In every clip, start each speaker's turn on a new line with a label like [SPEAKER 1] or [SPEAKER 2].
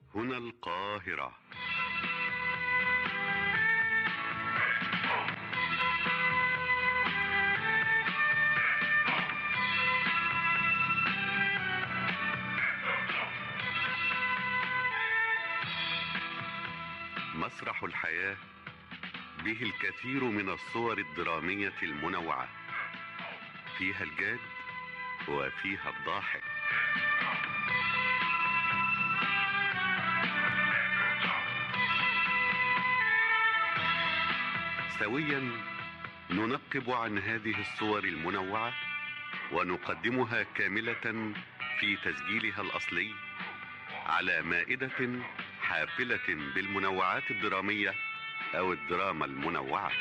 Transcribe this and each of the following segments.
[SPEAKER 1] هنا القاهرة مسرح الحياة به الكثير من الصور الدرامية المنوعة فيها الجاد وفيها الضاحك سويا ننقب عن هذه الصور المنوعة ونقدمها كاملة في تسجيلها الأصلي على مائدة حافلة بالمنوعات الدرامية أو الدراما المنوعة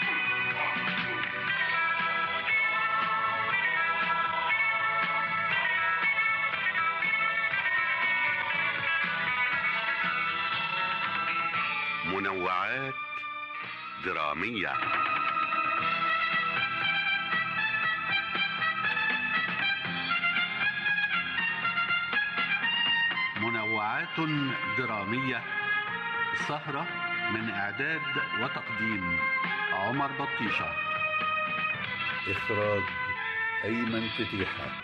[SPEAKER 1] منوعات درامية منوعات درامية سهرة من إعداد وتقديم عمر بطيشة
[SPEAKER 2] إخراج أيمن فتيحة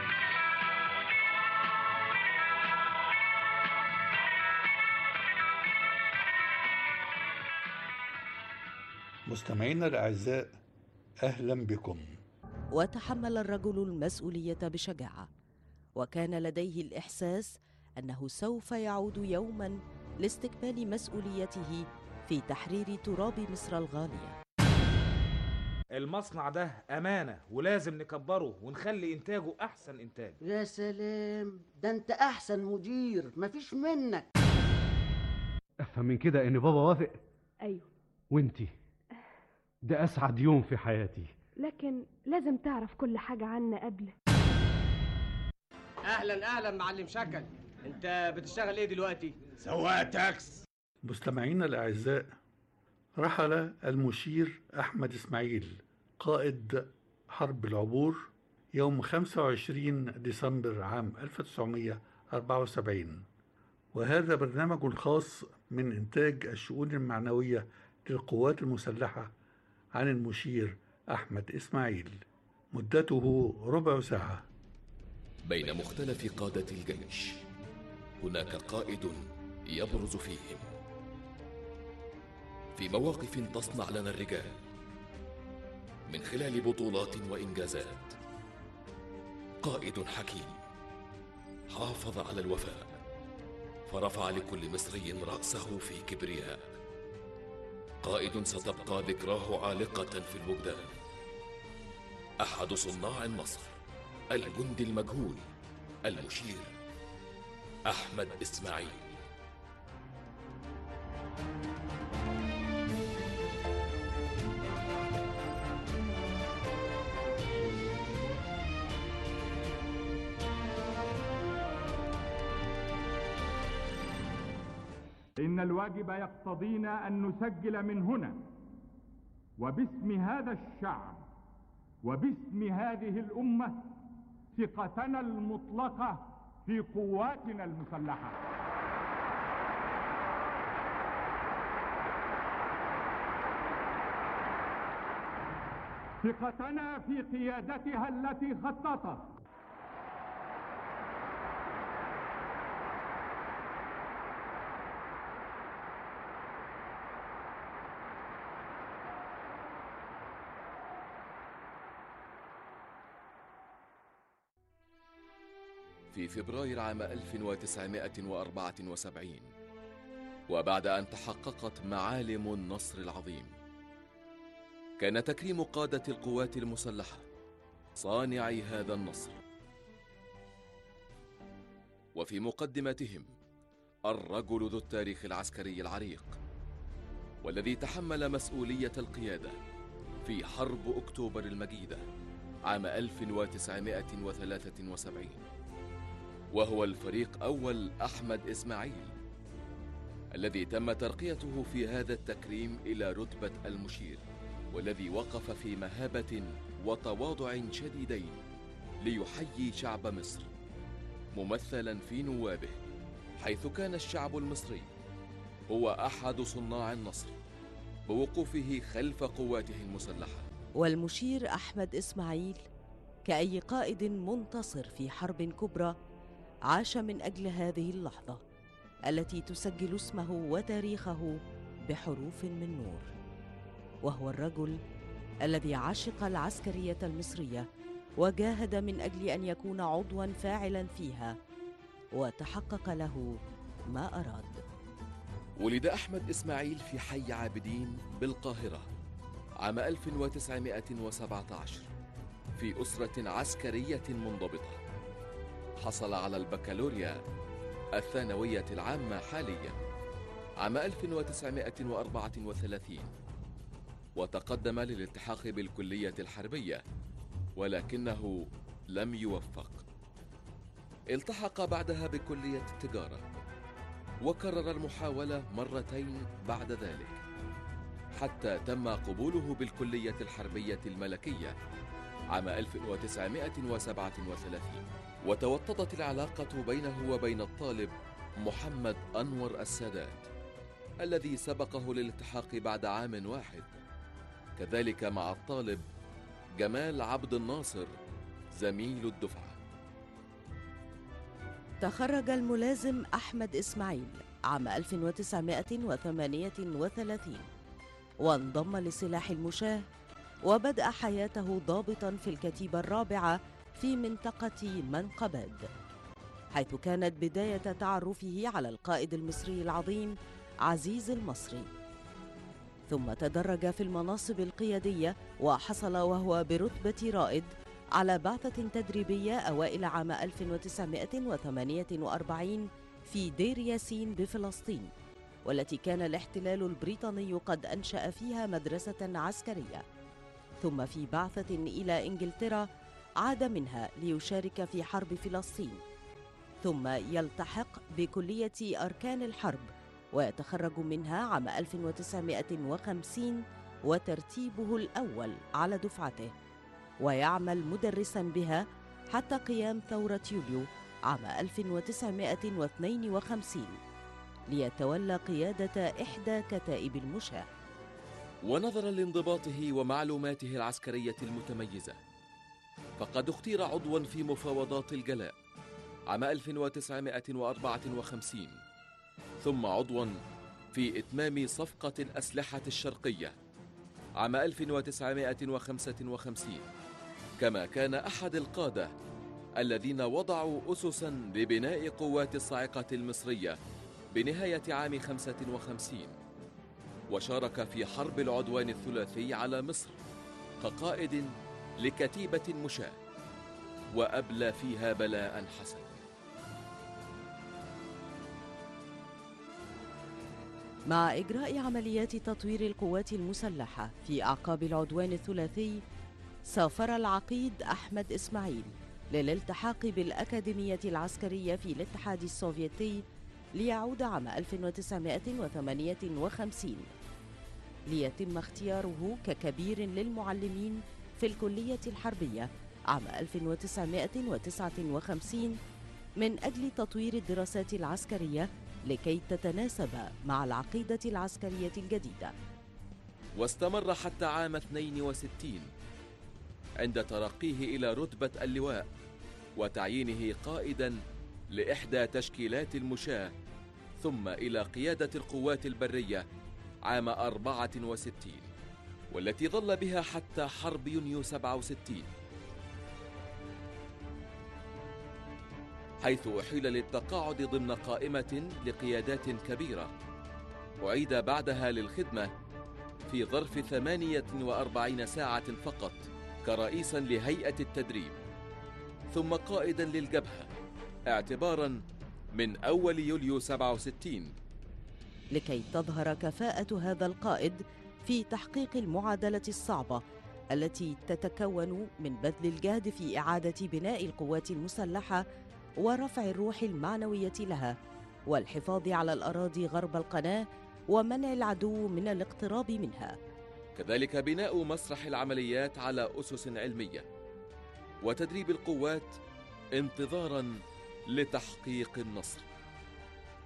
[SPEAKER 2] مستمعينا الأعزاء أهلا بكم
[SPEAKER 3] وتحمل الرجل المسؤوليه بشجاعه وكان لديه الاحساس انه سوف يعود يوما لاستكمال مسؤوليته في تحرير تراب مصر الغاليه
[SPEAKER 4] المصنع ده أمانة ولازم نكبره ونخلي إنتاجه أحسن إنتاج
[SPEAKER 5] يا سلام ده انت احسن مدير مفيش منك
[SPEAKER 6] افهم من كده ان بابا وافق
[SPEAKER 7] أيوه
[SPEAKER 6] وانتي ده اسعد يوم في حياتي
[SPEAKER 7] لكن لازم تعرف كل حاجة عنا قبل
[SPEAKER 8] اهلا اهلا معلم شكل انت بتشتغل ايه دلوقتي
[SPEAKER 9] سواق تاكس
[SPEAKER 2] مستمعينا الأعزاء رحل المشير أحمد إسماعيل قائد حرب العبور يوم 25 ديسمبر عام 1974 وهذا برنامج خاص من إنتاج الشؤون المعنوية للقوات المسلحة عن المشير أحمد إسماعيل مدته ربع ساعة
[SPEAKER 10] بين مختلف قادة الجيش هناك قائد يبرز فيهم في مواقف تصنع لنا الرجال من خلال بطولات وإنجازات قائد حكيم حافظ على الوفاء فرفع لكل مصري رأسه في كبرياء قائد ستبقى ذكراه عالقة في الوجدان أحد صناع النصر الجندي المجهول المشير أحمد إسماعيل
[SPEAKER 11] إن الواجب يقتضينا أن نسجل من هنا وباسم هذا الشعب وباسم هذه الأمة ثقتنا المطلقة في قواتنا المسلحة ثقتنا في قيادتها التي خططت
[SPEAKER 10] في فبراير عام 1974 وبعد أن تحققت معالم النصر العظيم كان تكريم قادة القوات المسلحة صانعي هذا النصر وفي مقدمتهم الرجل ذو التاريخ العسكري العريق والذي تحمل مسؤولية القيادة في حرب أكتوبر المجيدة عام 1973 وهو الفريق أول أحمد إسماعيل الذي تم ترقيته في هذا التكريم إلى رتبة المشير والذي وقف في مهابة وتواضع شديدين ليحيي شعب مصر ممثلا في نوابه حيث كان الشعب المصري هو أحد صناع النصر بوقوفه خلف قواته المسلحة
[SPEAKER 3] والمشير أحمد إسماعيل كأي قائد منتصر في حرب كبرى عاش من أجل هذه اللحظة التي تسجل اسمه وتاريخه بحروف من نور وهو الرجل الذي عشق العسكرية المصرية وجاهد من أجل أن يكون عضوا فاعلا فيها وتحقق له ما أراد
[SPEAKER 10] ولد أحمد إسماعيل في حي عابدين بالقاهرة عام 1917 في أسرة عسكرية منضبطة حصل على البكالوريا الثانوية العامة حاليا عام 1934 وتقدم للالتحاق بالكلية الحربية ولكنه لم يوفق التحق بعدها بكلية التجارة وكرر المحاولة مرتين بعد ذلك حتى تم قبوله بالكلية الحربية الملكية عام 1937 وتوطدت العلاقة بينه وبين الطالب محمد أنور السادات الذي سبقه للالتحاق بعد عام واحد كذلك مع الطالب جمال عبد الناصر زميل الدفعة
[SPEAKER 3] تخرج الملازم أحمد إسماعيل عام 1938 وانضم لسلاح المشاة وبدأ حياته ضابطا في الكتيبة الرابعة في منطقة منقباد حيث كانت بداية تعرفه على القائد المصري العظيم عزيز المصري ثم تدرج في المناصب القيادية وحصل وهو برتبة رائد على بعثة تدريبية أوائل عام 1948 في دير ياسين بفلسطين والتي كان الاحتلال البريطاني قد أنشأ فيها مدرسة عسكرية ثم في بعثة إلى إنجلترا عاد منها ليشارك في حرب فلسطين ثم يلتحق بكلية أركان الحرب ويتخرج منها عام 1950 وترتيبه الأول على دفعته ويعمل مدرسا بها حتى قيام ثورة يوليو عام 1952 ليتولى قيادة إحدى كتائب المشاة
[SPEAKER 10] ونظرا لانضباطه ومعلوماته العسكرية المتميزة فقد اختير عضوا في مفاوضات الجلاء عام 1954 ثم عضوا في إتمام صفقة الأسلحة الشرقية عام 1955 كما كان أحد القادة الذين وضعوا أسسا لبناء قوات الصاعقة المصرية بنهاية عام 55 وشارك في حرب العدوان الثلاثي على مصر كقائد لكتيبة مشاة وأبلى فيها بلاء حسنا
[SPEAKER 3] مع إجراء عمليات تطوير القوات المسلحة في أعقاب العدوان الثلاثي سافر العقيد أحمد إسماعيل للالتحاق بالأكاديمية العسكرية في الاتحاد السوفيتي ليعود عام 1958 ليتم اختياره ككبير للمعلمين في الكلية الحربية عام 1959 من أجل تطوير الدراسات العسكرية لكي تتناسب مع العقيدة العسكرية الجديدة
[SPEAKER 10] واستمر حتى عام 62 عند ترقيه إلى رتبة اللواء وتعيينه قائدا لإحدى تشكيلات المشاة ثم إلى قيادة القوات البرية عام 64 والتي ظل بها حتى حرب يونيو 67 حيث أحيل للتقاعد ضمن قائمة لقيادات كبيرة أعيد بعدها للخدمة في ظرف 48 ساعة فقط كرئيسا لهيئة التدريب ثم قائدا للجبهة اعتبارا من أول يوليو 67
[SPEAKER 3] لكي تظهر كفاءة هذا القائد في تحقيق المعادلة الصعبة التي تتكون من بذل الجهد في إعادة بناء القوات المسلحة ورفع الروح المعنوية لها والحفاظ على الأراضي غرب القناة ومنع العدو من الاقتراب منها
[SPEAKER 10] كذلك بناء مسرح العمليات على أسس علمية وتدريب القوات انتظارا لتحقيق النصر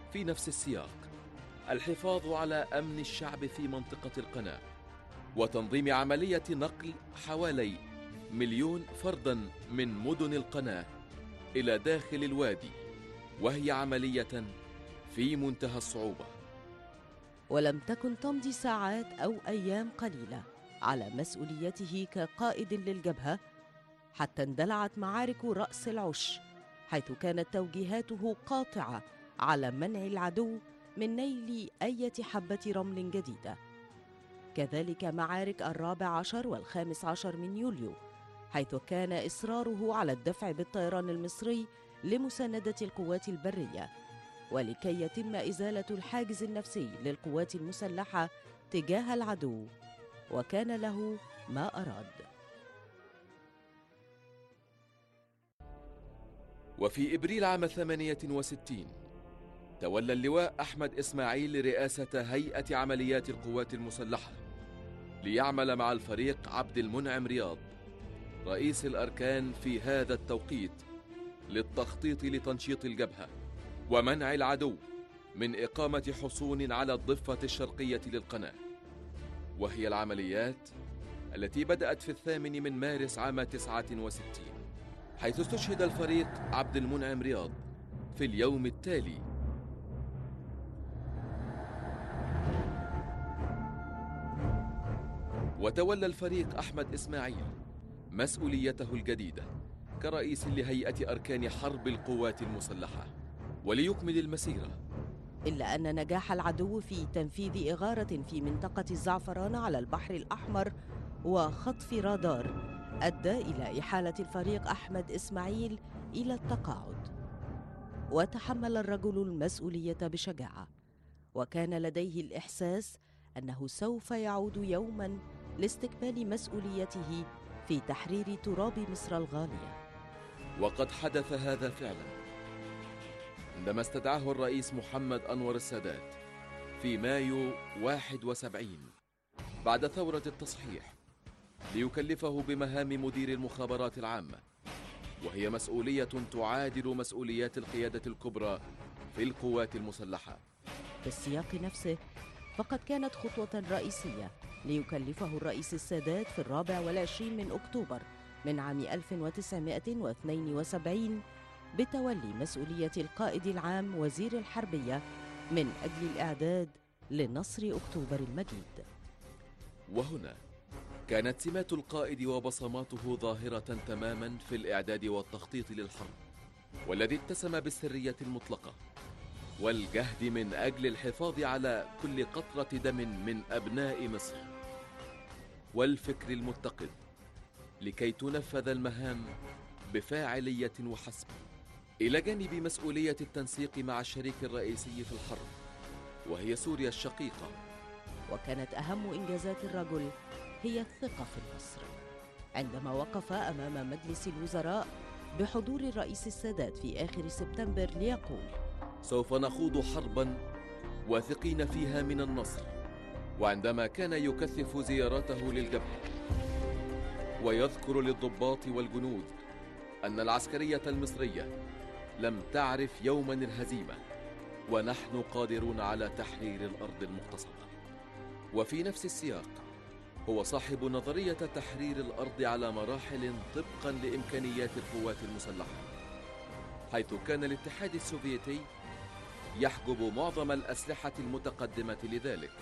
[SPEAKER 10] في نفس السياق الحفاظ على أمن الشعب في منطقة القناة وتنظيم عملية نقل حوالي مليون فردا من مدن القناة إلى داخل الوادي وهي عملية في منتهى الصعوبة
[SPEAKER 3] ولم تكن تمضي ساعات أو أيام قليلة على مسؤوليته كقائد للجبهة حتى اندلعت معارك رأس العش حيث كانت توجيهاته قاطعة على منع العدو من نيل أية حبة رمل جديدة كذلك معارك الرابع عشر والخامس عشر من يوليو حيث كان إصراره على الدفع بالطيران المصري لمساندة القوات البرية ولكي يتم إزالة الحاجز النفسي للقوات المسلحة تجاه العدو وكان له ما أراد
[SPEAKER 10] وفي إبريل عام 68 تولى اللواء أحمد إسماعيل رئاسة هيئة عمليات القوات المسلحة ليعمل مع الفريق عبد المنعم رياض رئيس الأركان في هذا التوقيت للتخطيط لتنشيط الجبهة ومنع العدو من إقامة حصون على الضفة الشرقية للقناة وهي العمليات التي بدأت في الثامن من مارس عام 69 حيث استشهد الفريق عبد المنعم رياض في اليوم التالي وتولى الفريق أحمد إسماعيل مسؤوليته الجديدة كرئيس لهيئة أركان حرب القوات المسلحة وليكمل المسيرة
[SPEAKER 3] إلا أن نجاح العدو في تنفيذ إغارة في منطقة الزعفران على البحر الأحمر وخطف رادار أدى إلى إحالة الفريق أحمد إسماعيل إلى التقاعد وتحمل الرجل المسؤولية بشجاعة وكان لديه الإحساس أنه سوف يعود يوما لاستكمال مسؤوليته في تحرير تراب مصر الغالية
[SPEAKER 10] وقد حدث هذا فعلا عندما استدعاه الرئيس محمد أنور السادات في مايو 71 بعد ثورة التصحيح ليكلفه بمهام مدير المخابرات العامة وهي مسؤولية تعادل مسؤوليات القيادة الكبرى في القوات المسلحة
[SPEAKER 3] في السياق نفسه فقد كانت خطوة رئيسية ليكلفه الرئيس السادات في الرابع والعشرين من أكتوبر من عام 1972 بتولي مسؤولية القائد العام وزير الحربية من أجل الإعداد لنصر أكتوبر المجيد
[SPEAKER 10] وهنا كانت سمات القائد وبصماته ظاهرة تماما في الإعداد والتخطيط للحرب والذي اتسم بالسرية المطلقة والجهد من أجل الحفاظ على كل قطرة دم من أبناء مصر والفكر المتقد لكي تنفذ المهام بفاعلية وحسب إلى جانب مسؤولية التنسيق مع الشريك الرئيسي في الحرب وهي سوريا الشقيقة
[SPEAKER 3] وكانت أهم إنجازات الرجل هي الثقة في مصر عندما وقف أمام مجلس الوزراء بحضور الرئيس السادات في آخر سبتمبر ليقول
[SPEAKER 10] سوف نخوض حربا واثقين فيها من النصر وعندما كان يكثف زيارته للجبهة ويذكر للضباط والجنود أن العسكرية المصرية لم تعرف يوما الهزيمة ونحن قادرون على تحرير الأرض المغتصبة وفي نفس السياق هو صاحب نظرية تحرير الأرض على مراحل طبقا لإمكانيات القوات المسلحة حيث كان الاتحاد السوفيتي يحجب معظم الأسلحة المتقدمة لذلك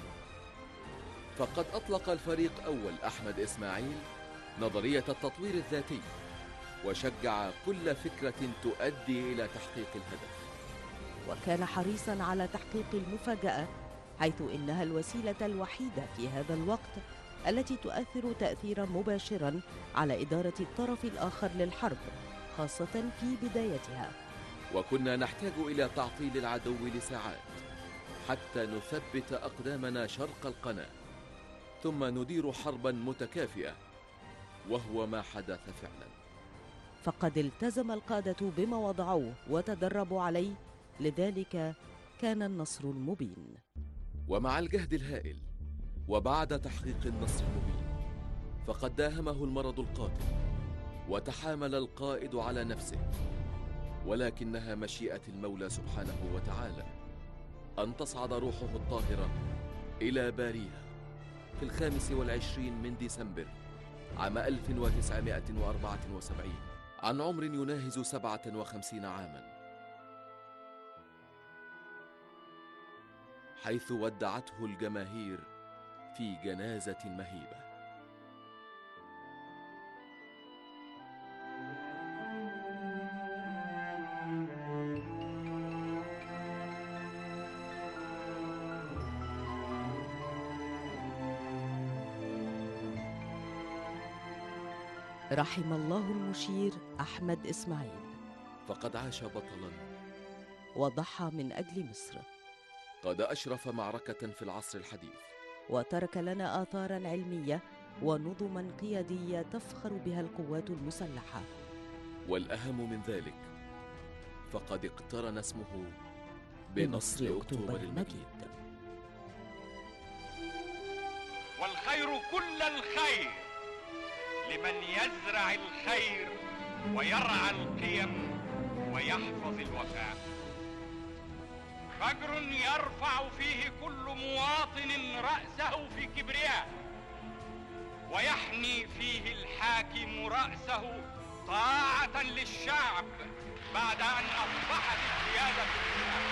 [SPEAKER 10] فقد أطلق الفريق أول أحمد إسماعيل نظرية التطوير الذاتي وشجع كل فكرة تؤدي إلى تحقيق الهدف
[SPEAKER 3] وكان حريصا على تحقيق المفاجأة حيث إنها الوسيلة الوحيدة في هذا الوقت التي تؤثر تأثيرا مباشرا على إدارة الطرف الآخر للحرب خاصة في بدايتها
[SPEAKER 10] وكنا نحتاج إلى تعطيل العدو لساعات حتى نثبت أقدامنا شرق القناة ثم ندير حربا متكافئة وهو ما حدث فعلا
[SPEAKER 3] فقد التزم القادة بما وضعوه وتدربوا عليه لذلك كان النصر المبين
[SPEAKER 10] ومع الجهد الهائل وبعد تحقيق النصر المبين فقد داهمه المرض القاتل وتحامل القائد على نفسه ولكنها مشيئة المولى سبحانه وتعالى أن تصعد روحه الطاهرة إلى باريها في الخامس والعشرين من ديسمبر عام 1974 عن عمر يناهز 57 عاماً حيث ودعته الجماهير في جنازة مهيبة
[SPEAKER 3] رحم الله المشير أحمد إسماعيل
[SPEAKER 10] فقد عاش بطلاً
[SPEAKER 3] وضحى من أجل مصر
[SPEAKER 10] قد أشرف معركة في العصر الحديث
[SPEAKER 3] وترك لنا آثارا علمية ونظما قيادية تفخر بها القوات المسلحة
[SPEAKER 10] والأهم من ذلك فقد اقترن اسمه بنصر أكتوبر المجيد
[SPEAKER 9] والخير كل الخير لمن يزرع الخير ويرعى القيم ويحفظ الوفاء فجر يرفع فيه كل مواطن رأسه في كبرياء ويحني فيه الحاكم رأسه طاعة للشعب بعد أن أصبحت القيادة لله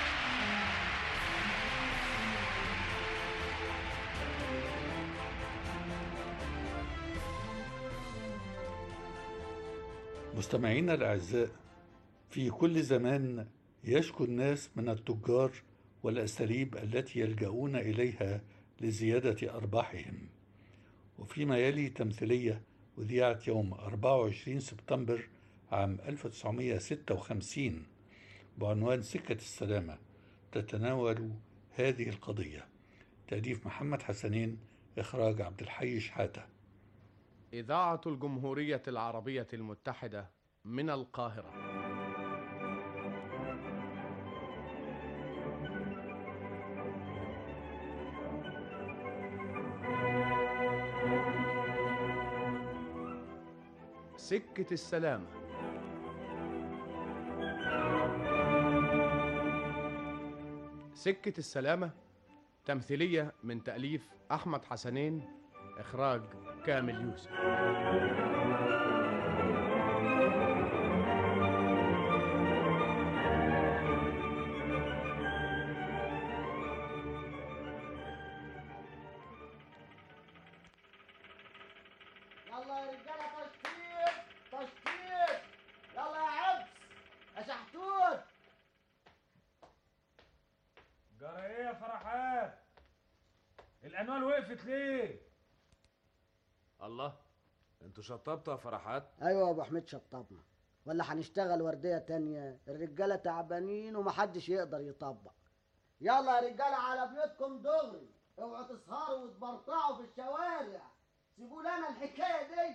[SPEAKER 2] مستمعينا الأعزاء في كل زمان يشكو الناس من التجار والأساليب التي يلجؤون إليها لزيادة أرباحهم وفيما يلي تمثيلية أذيعت يوم 24 سبتمبر عام 1956 بعنوان سكة السلامة تتناول هذه القضية تأليف محمد حسنين إخراج عبد الحي شحاتة
[SPEAKER 12] إذاعة الجمهورية العربية المتحدة من القاهرة سكة السلامة سكة السلامة تمثيلية من تأليف أحمد حسنين إخراج كامل يوسف
[SPEAKER 5] يلا يا رجاله تشطيب تشطيب يلا يا عبس يا شحتوت
[SPEAKER 4] جرى ايه يا فرحات الانوال وقفت ليه
[SPEAKER 12] الله انتوا شطبتوا يا فرحات
[SPEAKER 5] ايوه يا ابو حميد شطبنا ولا هنشتغل ورديه تانية الرجاله تعبانين ومحدش يقدر يطبق يلا يا رجاله على بيوتكم دغري اوعوا تسهروا وتبرطعوا في الشوارع سيبوا لنا الحكايه دي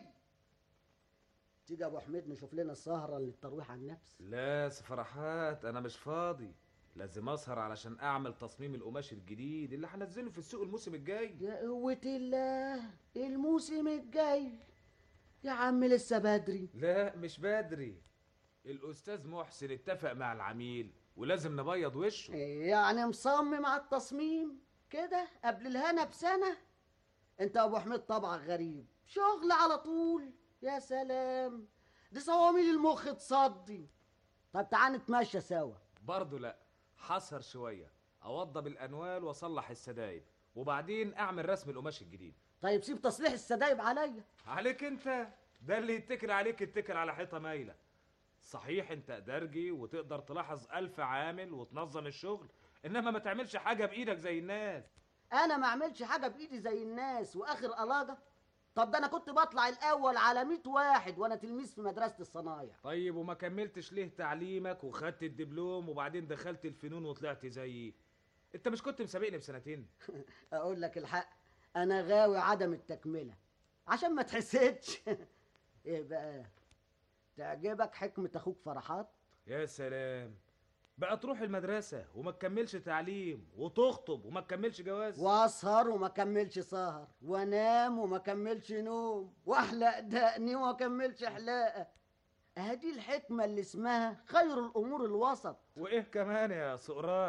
[SPEAKER 5] تيجي يا ابو حميد نشوف لنا السهره للترويح عن النفس
[SPEAKER 4] لا يا فرحات انا مش فاضي لازم اسهر علشان اعمل تصميم القماش الجديد اللي هنزله في السوق الموسم الجاي
[SPEAKER 5] يا قوة الله الموسم الجاي يا عم لسه بدري
[SPEAKER 4] لا مش بدري الاستاذ محسن اتفق مع العميل ولازم نبيض وشه
[SPEAKER 5] يعني مصمم على التصميم كده قبل الهنا بسنة انت يا ابو حميد طبعك غريب شغل على طول يا سلام دي صواميل المخ تصدي طب تعال نتمشى سوا
[SPEAKER 4] برضه لا حسر شويه اوضب الانوال واصلح السدايب وبعدين اعمل رسم القماش الجديد
[SPEAKER 5] طيب سيب تصليح السدايب عليا
[SPEAKER 4] عليك انت ده اللي يتكل عليك يتكل على حيطه مايله صحيح انت درجي وتقدر تلاحظ ألف عامل وتنظم الشغل انما ما تعملش حاجه بايدك زي الناس
[SPEAKER 5] انا ما اعملش حاجه بايدي زي الناس واخر قلاجه طب ده انا كنت بطلع الاول على 100 واحد وانا تلميذ في مدرسه الصنايع
[SPEAKER 4] طيب وما كملتش ليه تعليمك وخدت الدبلوم وبعدين دخلت الفنون وطلعت زيي انت مش كنت مسابقني بسنتين
[SPEAKER 5] اقول لك الحق انا غاوي عدم التكمله عشان ما تحسدش ايه بقى تعجبك حكمه اخوك فرحات
[SPEAKER 4] يا سلام بقى تروح المدرسة وما تكملش تعليم وتخطب وما تكملش جواز
[SPEAKER 5] واسهر وما كملش سهر وانام وما كملش نوم واحلق دقني وما كملش حلاقه هدي الحكمه اللي اسمها خير الامور الوسط
[SPEAKER 4] وايه كمان يا سقراط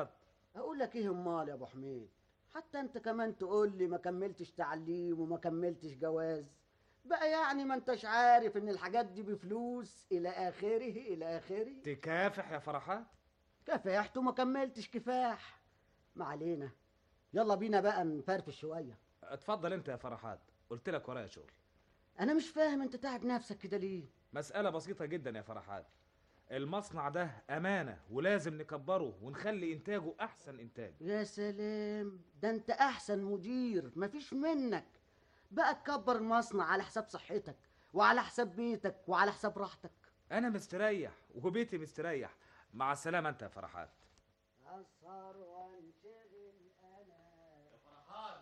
[SPEAKER 5] اقول لك ايه امال يا ابو حميد حتى انت كمان تقول لي ما كملتش تعليم وما كملتش جواز بقى يعني ما انتش عارف ان الحاجات دي بفلوس الى اخره الى اخره
[SPEAKER 4] تكافح يا فرحات
[SPEAKER 5] كفاحت وما كملتش كفاح ما علينا يلا بينا بقى نفرفش شويه
[SPEAKER 4] اتفضل انت يا فرحات قلت لك ورايا شغل
[SPEAKER 5] انا مش فاهم انت تعب نفسك كده ليه
[SPEAKER 4] مسألة بسيطة جدا يا فرحات المصنع ده أمانة ولازم نكبره ونخلي إنتاجه أحسن إنتاج
[SPEAKER 5] يا سلام ده انت احسن مدير مفيش منك بقى تكبر المصنع على حساب صحتك وعلى حساب بيتك وعلى حساب راحتك
[SPEAKER 4] أنا مستريح وبيتي مستريح مع السلامة أنت يا فرحات
[SPEAKER 5] اسهر وانشغل انا
[SPEAKER 13] فرحات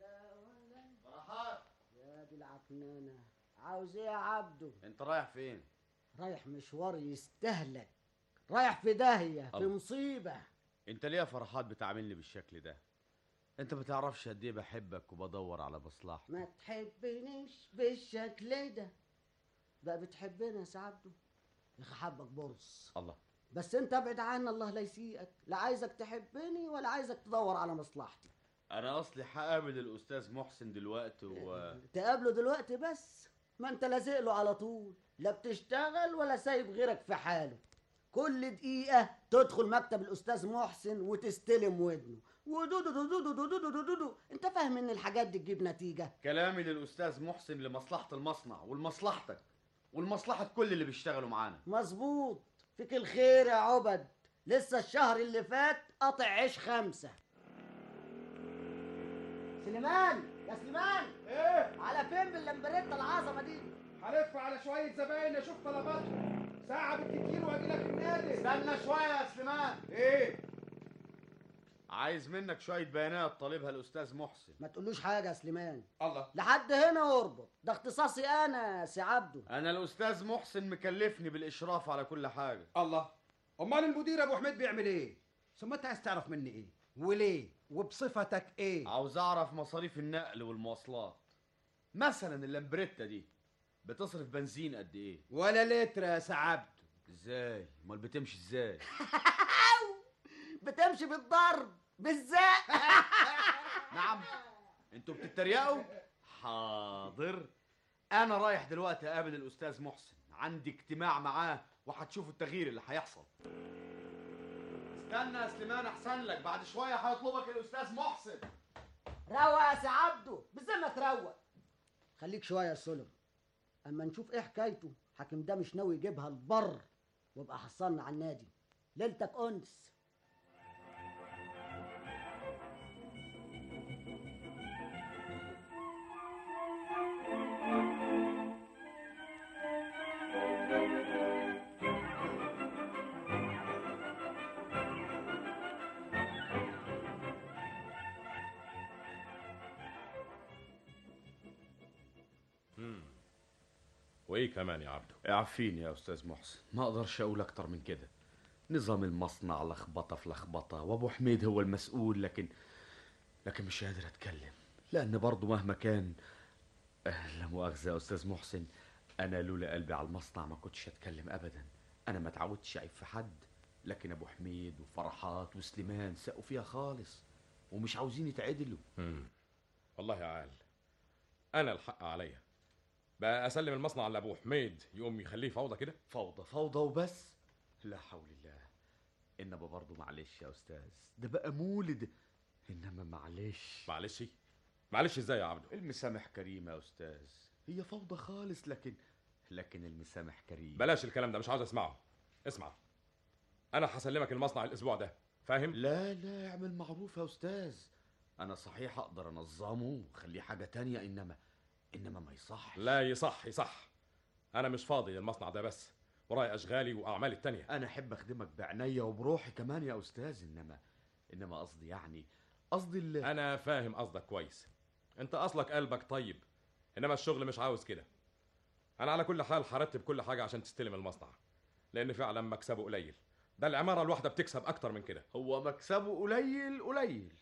[SPEAKER 5] فرحات يا دي العكنانه عاوز ايه يا عبده
[SPEAKER 13] انت رايح فين
[SPEAKER 5] رايح مشوار يستهلك رايح في داهيه في
[SPEAKER 13] الله.
[SPEAKER 5] مصيبه
[SPEAKER 13] انت ليه يا فرحات بتعاملني بالشكل ده انت ما تعرفش قد ايه بحبك وبدور على مصلحتك
[SPEAKER 5] ما تحبنيش بالشكل ده بقى بتحبني يا سي عبده يا اخي حبك برص
[SPEAKER 13] الله
[SPEAKER 5] بس انت ابعد عني الله لا يسيئك لا عايزك تحبني ولا عايزك تدور على مصلحتي
[SPEAKER 13] انا اصلي هقابل الاستاذ محسن دلوقتي و
[SPEAKER 5] تقابله دلوقتي بس ما انت لازق له على طول لا بتشتغل ولا سايب غيرك في حاله كل دقيقة تدخل مكتب الأستاذ محسن وتستلم ودنه ودودو دودو دودو دودو دودو انت فاهم ان الحاجات دي تجيب نتيجة
[SPEAKER 13] كلامي للاستاذ محسن لمصلحه المصنع ولمصلحتك ولمصلحه كل اللي بيشتغلوا معانا
[SPEAKER 5] مظبوط فيك الخير يا عبد لسه الشهر اللي فات قاطع عيش خمسة سليمان يا سليمان
[SPEAKER 14] ايه
[SPEAKER 5] على فين باللمبريتا العظمة دي
[SPEAKER 14] هلف على شويه زباين اشوف طلباتهم ساعه بالكتير واجي لك النادي
[SPEAKER 13] استنى شويه يا سليمان
[SPEAKER 14] ايه
[SPEAKER 13] عايز منك شويه بيانات طالبها الاستاذ محسن
[SPEAKER 5] ما تقولوش حاجة يا سليمان
[SPEAKER 14] الله
[SPEAKER 5] لحد هنا اربط ده اختصاصي انا يا سي عبده
[SPEAKER 13] انا الاستاذ محسن مكلفني بالاشراف على كل حاجه
[SPEAKER 14] الله امال المدير ابو حميد بيعمل ايه ثم انت عايز تعرف مني ايه وليه وبصفتك ايه
[SPEAKER 13] عاوز اعرف مصاريف النقل والمواصلات مثلا اللامبريتا دي بتصرف بنزين قد ايه
[SPEAKER 14] ولا لتر يا سعبده
[SPEAKER 13] ازاي امال بتمشي ازاي
[SPEAKER 5] بتمشي بالضرب بالزق
[SPEAKER 13] نعم انتوا بتتريقوا حاضر انا رايح دلوقتي اقابل الاستاذ محسن عندي اجتماع معاه وهتشوفوا التغيير اللي هيحصل استنى يا سليمان احسن لك بعد شويه هيطلبك الاستاذ محسن
[SPEAKER 5] روق يا سي عبده بذمك روق خليك شويه يا سلم اما نشوف ايه حكايته حاكم ده مش ناوي يجيبها البر وابقى حصلنا على النادي ليلتك انس
[SPEAKER 15] وايه كمان يا عبده
[SPEAKER 13] اعفيني يا استاذ محسن ما اقدرش اقول اكتر من كده نظام المصنع لخبطه في لخبطه وابو حميد هو المسؤول لكن لكن مش قادر اتكلم لان برضه مهما كان آه، لا مؤاخذه يا استاذ محسن انا لولا قلبي على المصنع ما كنتش اتكلم ابدا انا ما اتعودتش اعيب في حد لكن ابو حميد وفرحات وسليمان سقوا فيها خالص ومش عاوزين يتعدلوا
[SPEAKER 15] مم. والله يا عال انا الحق عليا بقى اسلم المصنع لابو حميد يقوم يخليه فوضى كده
[SPEAKER 13] فوضى فوضى وبس لا حول الله انما برضه معلش يا استاذ ده بقى مولد انما معلش
[SPEAKER 15] معلش معلش ازاي يا عبده
[SPEAKER 13] المسامح كريم يا استاذ هي فوضى خالص لكن لكن المسامح كريم
[SPEAKER 15] بلاش الكلام ده مش عاوز اسمعه اسمع انا هسلمك المصنع الاسبوع ده فاهم
[SPEAKER 13] لا لا اعمل معروف يا استاذ انا صحيح اقدر انظمه واخليه حاجه تانية انما انما ما يصح
[SPEAKER 15] لا يصح يصح انا مش فاضي للمصنع ده بس ورايا اشغالي واعمالي التانية
[SPEAKER 13] انا احب اخدمك بعناية وبروحي كمان يا استاذ انما انما قصدي يعني قصدي ال...
[SPEAKER 15] انا فاهم قصدك كويس انت اصلك قلبك طيب انما الشغل مش عاوز كده انا على كل حال هرتب كل حاجه عشان تستلم المصنع لان فعلا مكسبه قليل ده العماره الواحده بتكسب اكتر من كده
[SPEAKER 13] هو مكسبه قليل قليل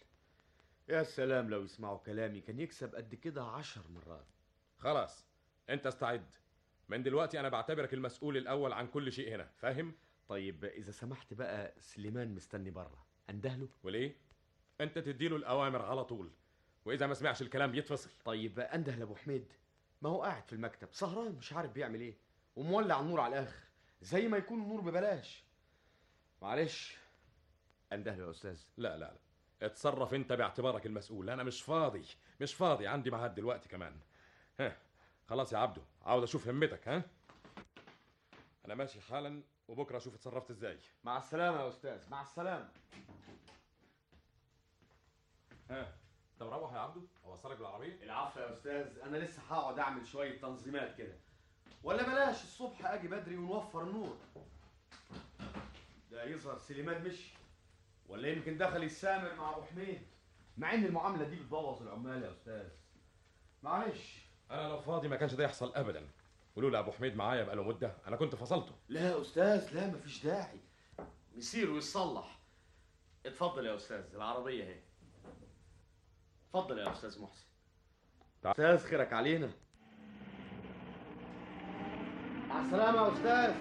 [SPEAKER 13] يا سلام لو يسمعوا كلامي كان يكسب قد كده عشر مرات
[SPEAKER 15] خلاص انت استعد من دلوقتي انا بعتبرك المسؤول الاول عن كل شيء هنا فاهم
[SPEAKER 13] طيب اذا سمحت بقى سليمان مستني بره اندهله
[SPEAKER 15] وليه انت تديله الاوامر على طول واذا ما سمعش الكلام يتفصل
[SPEAKER 13] طيب انده لابو حميد ما هو قاعد في المكتب سهران مش عارف بيعمل ايه ومولع النور على الاخر زي ما يكون النور ببلاش معلش انده له يا استاذ
[SPEAKER 15] لا لا لا اتصرف انت باعتبارك المسؤول انا مش فاضي مش فاضي عندي ميعاد دلوقتي كمان ها خلاص يا عبده عاوز اشوف همتك ها انا ماشي حالا وبكره اشوف اتصرفت ازاي
[SPEAKER 13] مع السلامه يا استاذ مع السلامه
[SPEAKER 15] ها انت مروح يا عبده اوصلك بالعربيه
[SPEAKER 13] العفو يا استاذ انا لسه هقعد اعمل شويه تنظيمات كده ولا بلاش الصبح اجي بدري ونوفر النور ده يظهر سليمان مشي ولا يمكن دخل يسامر مع ابو حميد مع ان المعامله دي بتبوظ العمال يا استاذ معلش
[SPEAKER 15] انا لو فاضي ما كانش ده يحصل ابدا ولولا ابو حميد معايا بقاله مده انا كنت فصلته
[SPEAKER 13] لا يا استاذ لا مفيش داعي يصير ويتصلح اتفضل يا استاذ العربيه اهي اتفضل يا استاذ محسن استاذ خيرك علينا مع السلامه يا استاذ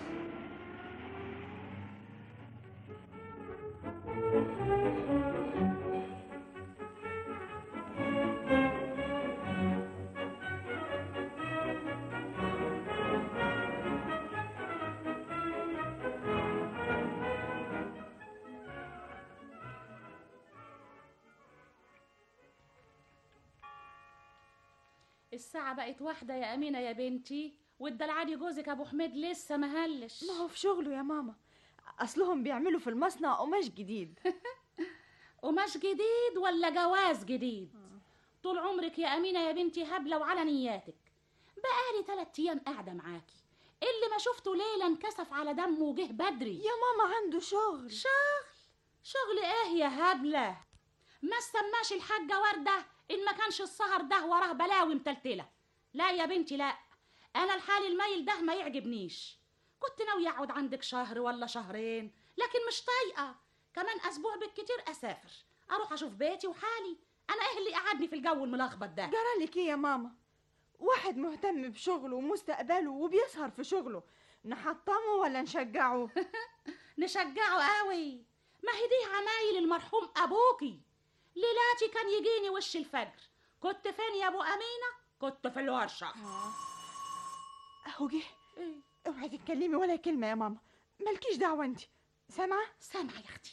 [SPEAKER 16] الساعة بقت واحدة يا أمينة يا بنتي والدلعاني جوزك أبو حميد لسه ما هلش
[SPEAKER 17] ما هو في شغله يا ماما اصلهم بيعملوا في المصنع قماش جديد
[SPEAKER 16] قماش جديد ولا جواز جديد طول عمرك يا أمينة يا بنتي هبلة وعلى نياتك بقالي تلات أيام قاعدة معاكي اللي ما شفته ليلة انكسف على دمه وجه بدري
[SPEAKER 17] يا ماما عنده شغل
[SPEAKER 16] شغل شغل ايه يا هبلة ما سماش الحاجة وردة إن ما كانش السهر ده وراه بلاوي متلتلة لا يا بنتي لا أنا الحال المايل ده ما يعجبنيش كنت ناوية أقعد عندك شهر ولا شهرين لكن مش طايقة كمان أسبوع بالكتير أسافر أروح أشوف بيتي وحالي أنا إيه اللي قعدني في الجو الملخبط ده
[SPEAKER 17] جرالك ايه يا ماما واحد مهتم بشغله ومستقبله وبيسهر في شغله نحطمه ولا نشجعه
[SPEAKER 16] نشجعه قوي ما هي دي عمايل المرحوم أبوكي ليلاتي كان يجيني وش الفجر كنت فين يا أبو أمينة كنت في الورشة
[SPEAKER 17] اهو جه اوعي تتكلمي ولا كلمه يا ماما مالكيش دعوه انت سامعه
[SPEAKER 16] سامعه يا اختي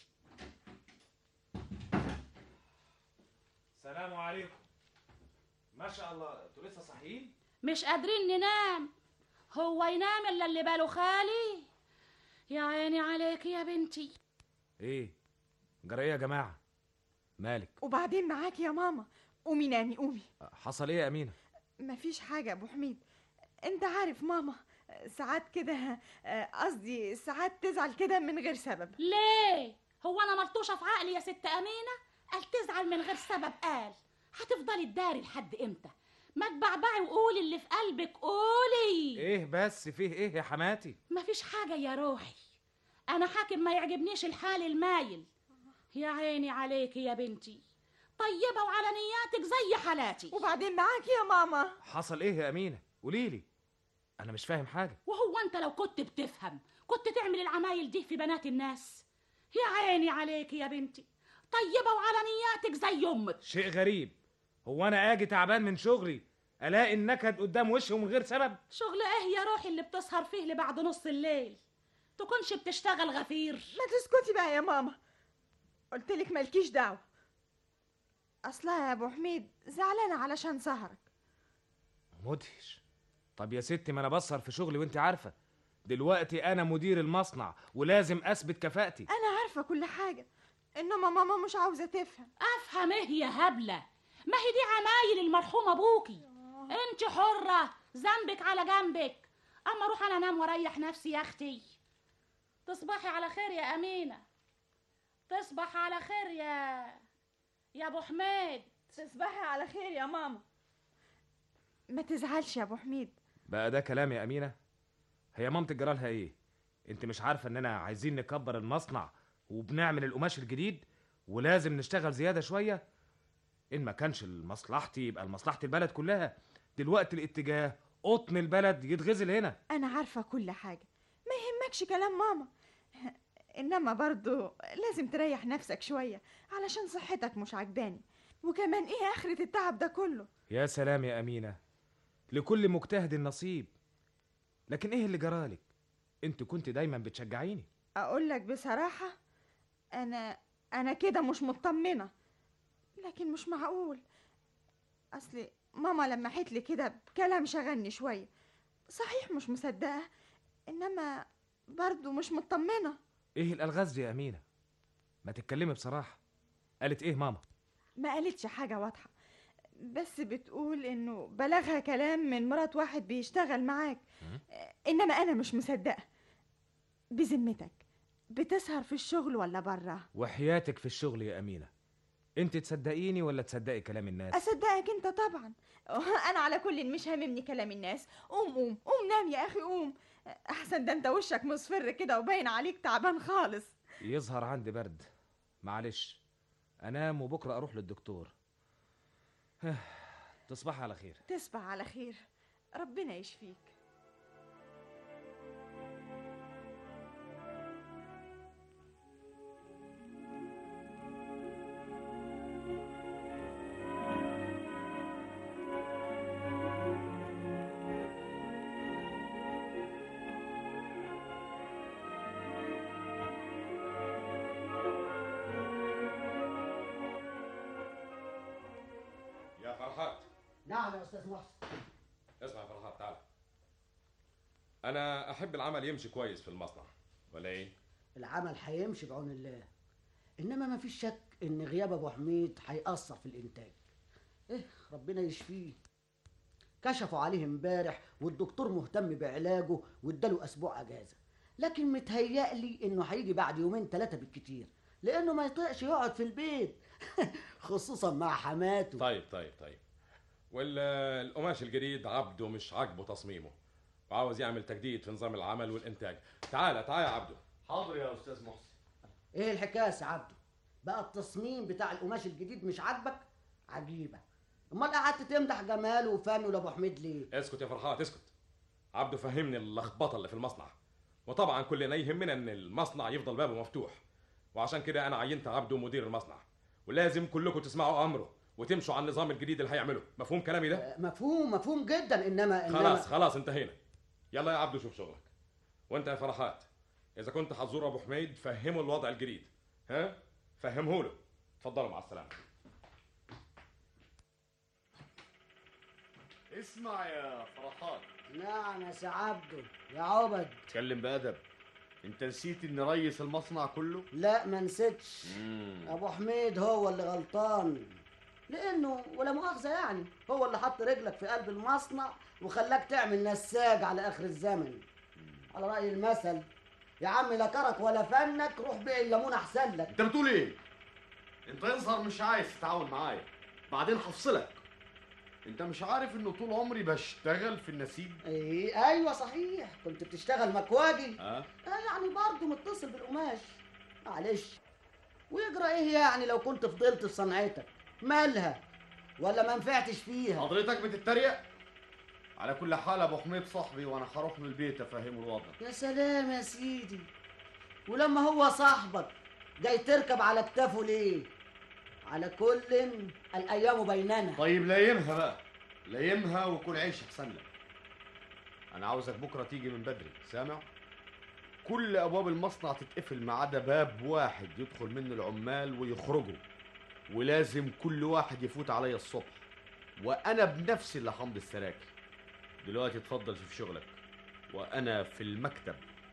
[SPEAKER 4] السلام عليكم ما شاء الله انتوا لسه صاحيين
[SPEAKER 16] مش قادرين ننام هو ينام الا اللي باله خالي يا عيني عليك يا بنتي
[SPEAKER 4] ايه جرى ايه يا جماعه مالك
[SPEAKER 17] وبعدين معاكي يا ماما قومي نامي قومي
[SPEAKER 4] حصل ايه يا امينه
[SPEAKER 17] مفيش حاجه يا ابو حميد انت عارف ماما ساعات كده آه، قصدي ساعات تزعل كده من غير سبب
[SPEAKER 16] ليه هو انا ملطوشه في عقلي يا ست امينه قال تزعل من غير سبب قال هتفضلي تداري لحد امتى ما تبعبعي وقولي اللي في قلبك قولي
[SPEAKER 4] ايه بس فيه ايه يا حماتي
[SPEAKER 16] مفيش حاجه يا روحي انا حاكم ما يعجبنيش الحال المايل يا عيني عليكي يا بنتي طيبه وعلى نياتك زي حالاتي
[SPEAKER 17] وبعدين معاكي يا ماما
[SPEAKER 4] حصل ايه يا امينه قولي لي انا مش فاهم حاجه
[SPEAKER 16] وهو انت لو كنت بتفهم كنت تعمل العمايل دي في بنات الناس يا عيني عليكي يا بنتي طيبه وعلى نياتك زي امك
[SPEAKER 4] شيء غريب هو انا اجي تعبان من شغلي الاقي النكد قدام وشي ومن غير سبب
[SPEAKER 16] شغل ايه يا روحي اللي بتسهر فيه لبعد نص الليل تكونش بتشتغل غفير
[SPEAKER 17] ما تسكتي بقى يا ماما قلت لك مالكيش دعوه اصلها يا ابو حميد زعلانه علشان سهرك
[SPEAKER 4] مدهش طب يا ستي ما انا بسهر في شغلي وانت عارفه دلوقتي انا مدير المصنع ولازم اثبت كفاءتي
[SPEAKER 17] انا عارفه كل حاجه انما ماما مش عاوزه تفهم
[SPEAKER 16] افهم ايه يا هبله ما هي دي عمايل المرحوم ابوكي انت حره ذنبك على جنبك اما اروح انا انام واريح نفسي يا اختي تصبحي على خير يا امينه تصبح على خير يا يا ابو حميد
[SPEAKER 17] تصبحي على خير يا ماما ما تزعلش يا ابو حميد
[SPEAKER 4] بقى ده كلام يا امينه هي مامتك جرالها ايه انت مش عارفه اننا عايزين نكبر المصنع وبنعمل القماش الجديد ولازم نشتغل زياده شويه ان ما كانش لمصلحتي يبقى لمصلحه البلد كلها دلوقتي الاتجاه قطن البلد يتغزل هنا
[SPEAKER 17] انا عارفه كل حاجه ما يهمكش كلام ماما انما برضو لازم تريح نفسك شوية علشان صحتك مش عجباني وكمان ايه اخرة التعب ده كله
[SPEAKER 4] يا سلام يا أمينة لكل مجتهد نصيب لكن إيه اللي جرالك أنت كنت دايما بتشجعيني
[SPEAKER 17] اقول لك بصراحة انا انا كده مش مطمنة لكن مش معقول اصل ماما لمحت لي كده بكلام شغلني شوية صحيح مش مصدقة انما برضو مش مطمنة
[SPEAKER 4] إيه الألغاز دي يا أمينة ما تتكلمي بصراحة قالت إيه ماما
[SPEAKER 17] ما قالتش حاجة واضحة بس بتقول انه بلغها كلام من مرات واحد بيشتغل معاك انما انا مش مصدقة بذمتك بتسهر في الشغل ولا برا
[SPEAKER 4] وحياتك في الشغل يا أمينة أنت تصدقيني ولا تصدقي كلام الناس
[SPEAKER 17] اصدقك انت طبعا انا على كل مش هاممني كلام الناس قوم قوم قوم نام يا اخي قوم احسن ده انت وشك مصفر كده وباين عليك تعبان خالص
[SPEAKER 4] يظهر عندي برد معلش أنام وبكرة أروح للدكتور تصبح على خير
[SPEAKER 17] تصبح على خير ربنا يشفيك
[SPEAKER 15] يا فرحات
[SPEAKER 5] نعم يا استاذ محسن
[SPEAKER 15] اسمع يا فرحات تعال انا احب العمل يمشي كويس في المصنع ولا ايه
[SPEAKER 5] العمل هيمشي بعون الله انما ما فيش شك ان غياب ابو حميد هيأثر في الانتاج ايه ربنا يشفيه كشفوا عليه امبارح والدكتور مهتم بعلاجه واداله اسبوع اجازه لكن متهيألي انه هيجي بعد يومين ثلاثه بالكتير لانه ما يطيقش يقعد في البيت خصوصا مع حماته
[SPEAKER 15] طيب طيب طيب والقماش الجديد عبده مش عاجبه تصميمه وعاوز يعمل تجديد في نظام العمل والانتاج تعالى تعالى يا عبده
[SPEAKER 13] حاضر يا استاذ محسن
[SPEAKER 5] ايه الحكايه يا سي عبده بقى التصميم بتاع القماش الجديد مش عاجبك عجيبه امال قعدت تمدح جماله وفنه لابو حميد ليه
[SPEAKER 15] اسكت يا فرحات اسكت عبده فهمني اللخبطه اللي في المصنع وطبعا كلنا يهمنا ان المصنع يفضل بابه مفتوح وعشان كده انا عينت عبده مدير المصنع ولازم كلكم تسمعوا امره وتمشوا على النظام الجديد اللي هيعمله مفهوم كلامي ده
[SPEAKER 5] مفهوم مفهوم جدا انما انما
[SPEAKER 15] خلاص خلاص انتهينا يلا يا عبده شوف شغلك وانت يا فرحات اذا كنت هتزور ابو حميد فهمه الوضع الجديد ها فهمه له اتفضلوا مع السلامه
[SPEAKER 13] اسمع يا فرحات
[SPEAKER 5] نعم يا سي عبده يا عبد
[SPEAKER 13] اتكلم بأدب انت نسيت ان ريس المصنع كله
[SPEAKER 5] لا ما نسيتش ابو حميد هو اللي غلطان لانه ولا مؤاخذه يعني هو اللي حط رجلك في قلب المصنع وخلاك تعمل نساج على اخر الزمن على راي المثل يا عم لا كرك ولا فنك روح بيع الليمون احسن لك
[SPEAKER 13] انت بتقول ايه انت يظهر مش عايز تتعاون معايا بعدين هفصلك انت مش عارف انه طول عمري بشتغل في النسيج
[SPEAKER 5] ايه ايوه صحيح كنت بتشتغل مكواجي
[SPEAKER 13] اه
[SPEAKER 5] آه يعني برضه متصل بالقماش معلش ويجرى ايه يعني لو كنت فضلت في صنعتك مالها ولا ما نفعتش فيها
[SPEAKER 13] حضرتك بتتريق على كل حال ابو حميد صاحبي وانا هروح له البيت افهمه الوضع
[SPEAKER 5] يا سلام يا سيدي ولما هو صاحبك جاي تركب على كتافه ليه على كل الايام بيننا
[SPEAKER 13] طيب لايمها بقى لايمها وكل عيش احسن لك انا عاوزك بكره تيجي من بدري سامع كل ابواب المصنع تتقفل ما عدا باب واحد يدخل منه العمال ويخرجوا ولازم كل واحد يفوت عليا الصبح وانا بنفسي اللي همضي السراكل دلوقتي اتفضل شوف شغلك وانا في المكتب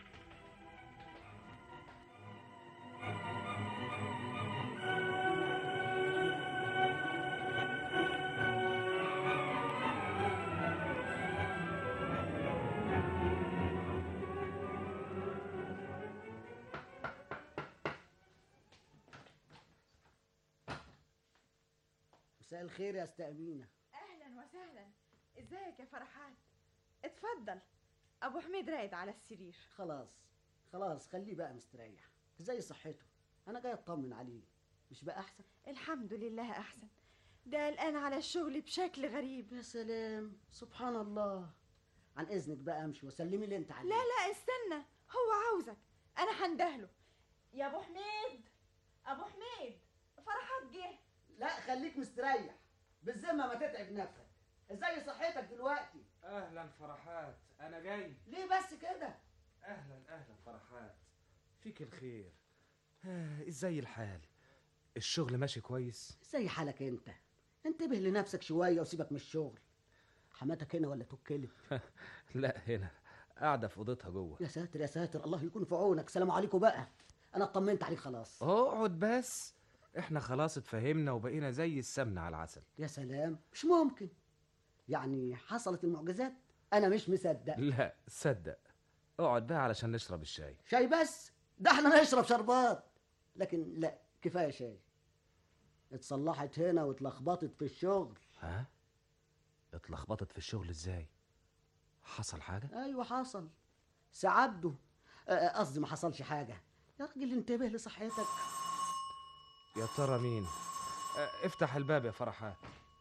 [SPEAKER 5] مساء الخير يا استاذ امينه
[SPEAKER 17] اهلا وسهلا ازيك يا فرحات اتفضل ابو حميد راقد على السرير
[SPEAKER 5] خلاص خلاص خليه بقى مستريح زي صحته انا جاي اطمن عليه مش بقى احسن
[SPEAKER 17] الحمد لله احسن ده الان على الشغل بشكل غريب
[SPEAKER 5] يا سلام سبحان الله عن اذنك بقى امشي وسلمي اللي انت عليه
[SPEAKER 17] لا لا استنى هو عاوزك انا هندهله يا ابو حميد ابو حميد فرحات جه
[SPEAKER 5] لا خليك مستريح بالذمه ما تتعب نفسك ازاي صحتك دلوقتي
[SPEAKER 4] اهلا فرحات انا جاي
[SPEAKER 5] ليه بس كده
[SPEAKER 4] اهلا اهلا فرحات فيك الخير آه، ازاي الحال الشغل ماشي كويس
[SPEAKER 5] زي حالك انت انتبه لنفسك شويه وسيبك من الشغل حماتك هنا ولا توكلت
[SPEAKER 4] لا هنا قاعده في اوضتها جوه
[SPEAKER 5] يا ساتر يا ساتر الله يكون في عونك سلام عليكم بقى انا اطمنت عليك خلاص
[SPEAKER 4] اقعد بس احنا خلاص اتفهمنا وبقينا زي السمنه على العسل
[SPEAKER 5] يا سلام مش ممكن يعني حصلت المعجزات انا مش مصدق
[SPEAKER 4] لا صدق اقعد بقى علشان نشرب الشاي
[SPEAKER 5] شاي بس ده احنا نشرب شربات لكن لا كفايه شاي اتصلحت هنا واتلخبطت في الشغل
[SPEAKER 4] ها اتلخبطت في الشغل ازاي حصل حاجه
[SPEAKER 5] ايوه حصل سعبده آه، قصدي ما حصلش حاجه يا راجل انتبه لصحتك
[SPEAKER 4] يا ترى مين آه، افتح الباب يا فرحات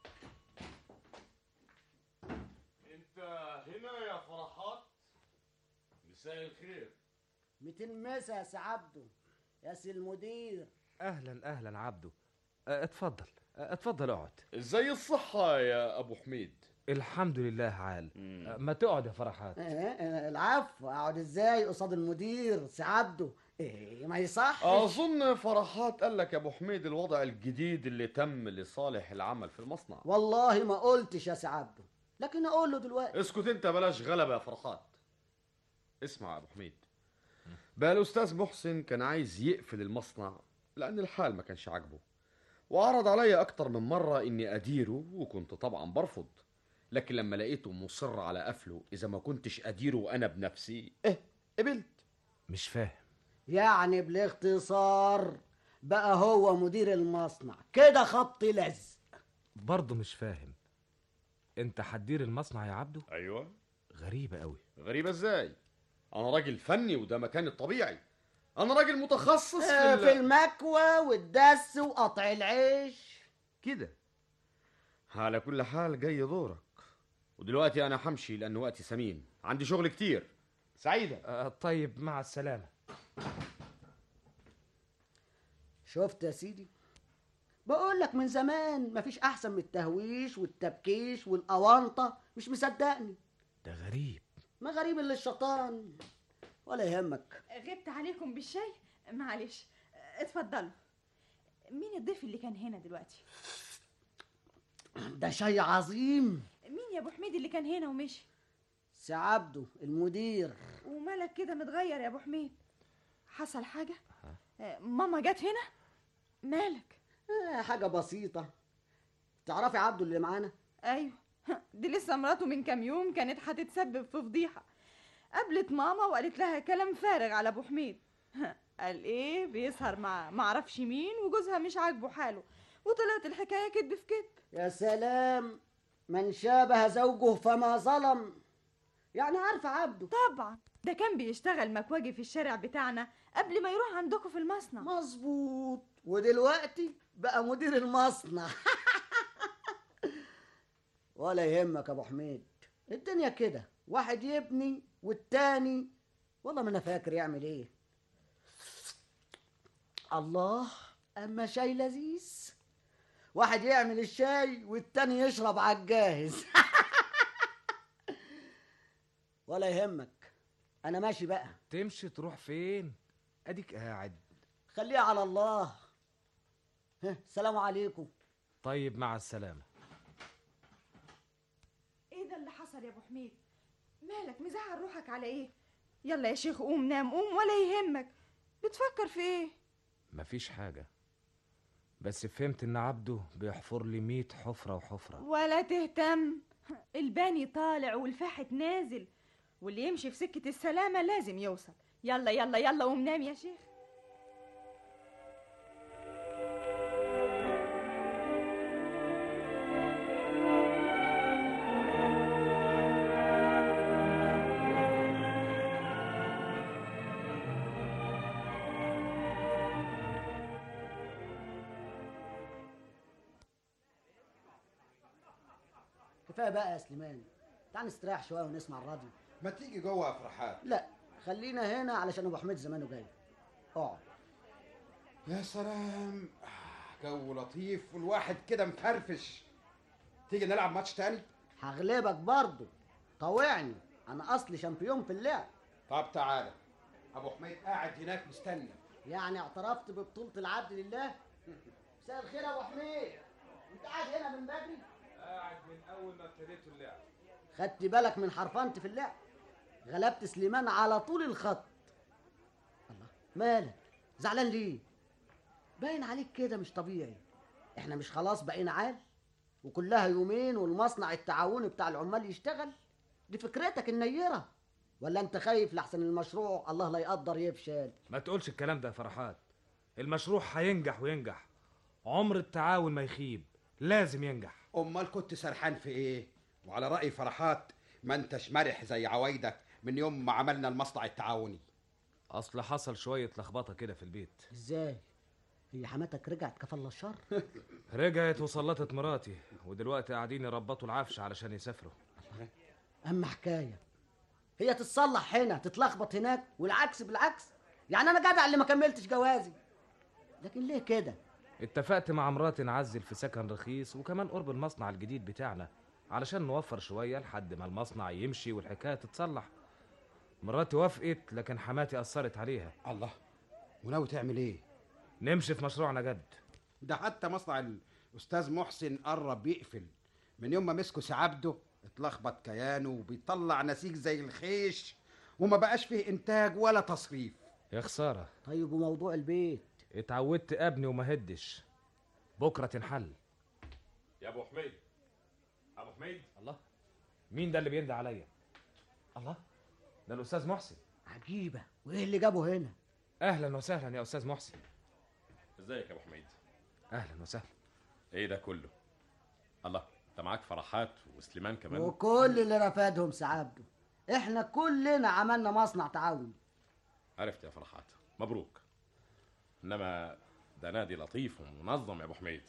[SPEAKER 13] انت هنا يا فرحات مساء الخير
[SPEAKER 5] متلمسه يا سعبده يا سي المدير
[SPEAKER 4] اهلا اهلا عبده آه، اتفضل آه، اتفضل اقعد
[SPEAKER 13] ازاي الصحة يا ابو حميد
[SPEAKER 4] الحمد لله عال آه، ما تقعد يا فرحات
[SPEAKER 5] آه، آه، العفو اقعد ازاي قصاد المدير سعبده ايه ما يصحش
[SPEAKER 13] اظن فرحات قال لك يا ابو حميد الوضع الجديد اللي تم لصالح العمل في المصنع
[SPEAKER 5] والله ما قلتش يا سعبده لكن اقول له دلوقتي
[SPEAKER 13] اسكت انت بلاش غلبة يا فرحات اسمع يا ابو حميد بقى الاستاذ محسن كان عايز يقفل المصنع لان الحال ما كانش عاجبه وعرض عليا اكتر من مرة اني اديره وكنت طبعا برفض لكن لما لقيته مصر على قفله اذا ما كنتش اديره انا بنفسي اه قبلت
[SPEAKER 4] مش فاهم
[SPEAKER 5] يعني بالاختصار بقى هو مدير المصنع كده خبط لزق
[SPEAKER 4] برضه مش فاهم انت هتدير المصنع يا عبده
[SPEAKER 13] ايوه
[SPEAKER 4] غريبه قوي
[SPEAKER 13] غريبة ازاي انا راجل فني وده مكاني الطبيعي انا راجل متخصص في,
[SPEAKER 5] آه،
[SPEAKER 13] ال-
[SPEAKER 5] في المكوى والدس وقطع العيش
[SPEAKER 13] كده على كل حال جاي دورك ودلوقتي انا همشي لان وقتي ثمين عندي شغل كتير سعيدة
[SPEAKER 4] آه، طيب مع السلامه
[SPEAKER 5] شفت يا سيدي بقول لك من زمان مفيش احسن من التهويش والتبكيش والاونطه مش مصدقني
[SPEAKER 4] ده غريب
[SPEAKER 5] ما غريب الا الشيطان ولا يهمك
[SPEAKER 17] غبت عليكم بالشاي معلش اتفضلوا مين الضيف اللي كان هنا دلوقتي
[SPEAKER 5] ده شيء عظيم
[SPEAKER 17] مين يا ابو حميد اللي كان هنا ومشي
[SPEAKER 5] سعبده المدير
[SPEAKER 17] ومالك كده متغير يا ابو حميد حصل حاجه آه، ماما جت هنا مالك
[SPEAKER 5] آه حاجه بسيطه تعرفي عبده اللي معانا
[SPEAKER 17] ايوه دي لسه مراته من كام يوم كانت هتتسبب في فضيحه قابلت ماما وقالت لها كلام فارغ على ابو حميد قال ايه بيسهر مع معرفش مين وجوزها مش عاجبه حاله وطلعت الحكايه كدب في كدب
[SPEAKER 5] يا سلام من شابه زوجه فما ظلم يعني عارفه عبده
[SPEAKER 17] طبعا ده كان بيشتغل مكواجي في الشارع بتاعنا قبل ما يروح عندكم في المصنع
[SPEAKER 5] مظبوط ودلوقتي بقى مدير المصنع ولا يهمك يا ابو حميد الدنيا كده واحد يبني والتاني والله ما انا فاكر يعمل ايه الله اما شاي لذيذ واحد يعمل الشاي والتاني يشرب على الجاهز ولا يهمك انا ماشي بقى
[SPEAKER 4] تمشي تروح فين اديك قاعد
[SPEAKER 5] خليها على الله ها، السلام عليكم
[SPEAKER 4] طيب مع السلامه
[SPEAKER 17] ايه ده اللي حصل يا ابو حميد مالك مزعل روحك على ايه يلا يا شيخ قوم نام قوم ولا يهمك بتفكر في ايه
[SPEAKER 4] مفيش حاجه بس فهمت ان عبده بيحفر لي ميت حفره وحفره
[SPEAKER 17] ولا تهتم الباني طالع والفاحت نازل واللي يمشي في سكة السلامة لازم يوصل يلا يلا يلا قوم نام يا شيخ
[SPEAKER 5] كفايه بقى يا سليمان تعال نستريح شويه ونسمع الراديو
[SPEAKER 14] ما تيجي جوه يا فرحات
[SPEAKER 5] لا خلينا هنا علشان ابو حميد زمانه جاي اقعد
[SPEAKER 14] يا سلام جو لطيف والواحد كده مفرفش تيجي نلعب ماتش تاني
[SPEAKER 5] هغلبك برضه طوعني انا اصلي شامبيون في اللعب
[SPEAKER 14] طب تعالى ابو حميد قاعد هناك مستني
[SPEAKER 5] يعني اعترفت ببطولة العبد لله مساء الخير يا ابو حميد انت قاعد هنا من بدري
[SPEAKER 4] قاعد من اول ما ابتديتوا اللعب
[SPEAKER 5] خدت بالك من حرفنت في اللعب غلبت سليمان على طول الخط الله مالك زعلان ليه باين عليك كده مش طبيعي احنا مش خلاص بقينا عال وكلها يومين والمصنع التعاوني بتاع العمال يشتغل دي فكرتك النيرة ولا انت خايف لحسن المشروع الله لا يقدر يفشل
[SPEAKER 4] ما تقولش الكلام ده يا فرحات المشروع هينجح وينجح عمر التعاون ما يخيب لازم ينجح
[SPEAKER 14] امال كنت سرحان في ايه وعلى راي فرحات ما انتش مرح زي عوايدك من يوم ما عملنا المصنع التعاوني
[SPEAKER 4] اصل حصل شويه لخبطه كده في البيت
[SPEAKER 5] ازاي هي حماتك رجعت كفل الشر
[SPEAKER 4] رجعت وسلطت مراتي ودلوقتي قاعدين يربطوا العفش علشان يسافروا
[SPEAKER 5] اما حكايه هي تتصلح هنا تتلخبط هناك والعكس بالعكس يعني انا جدع اللي ما كملتش جوازي لكن ليه كده
[SPEAKER 4] اتفقت مع مراتي نعزل في سكن رخيص وكمان قرب المصنع الجديد بتاعنا علشان نوفر شويه لحد ما المصنع يمشي والحكايه تتصلح مراتي وافقت لكن حماتي اثرت عليها
[SPEAKER 14] الله وناوي تعمل ايه
[SPEAKER 4] نمشي في مشروعنا جد
[SPEAKER 14] ده حتى مصنع الاستاذ محسن قرب يقفل من يوم ما مسكوا سعبده اتلخبط كيانه وبيطلع نسيج زي الخيش وما بقاش فيه انتاج ولا تصريف
[SPEAKER 4] يا خساره
[SPEAKER 5] طيب وموضوع البيت
[SPEAKER 4] اتعودت ابني وما هدش بكره تنحل
[SPEAKER 15] يا ابو حميد ابو حميد
[SPEAKER 4] الله مين ده اللي بيندى عليا الله ده الاستاذ محسن
[SPEAKER 5] عجيبه وايه اللي جابه هنا
[SPEAKER 4] اهلا وسهلا يا استاذ محسن
[SPEAKER 15] ازيك يا ابو حميد
[SPEAKER 4] اهلا وسهلا
[SPEAKER 15] ايه ده كله الله انت معاك فرحات وسليمان كمان
[SPEAKER 5] وكل اللي رفادهم سعابده احنا كلنا عملنا مصنع تعاوني
[SPEAKER 15] عرفت يا فرحات مبروك انما ده نادي لطيف ومنظم يا ابو حميد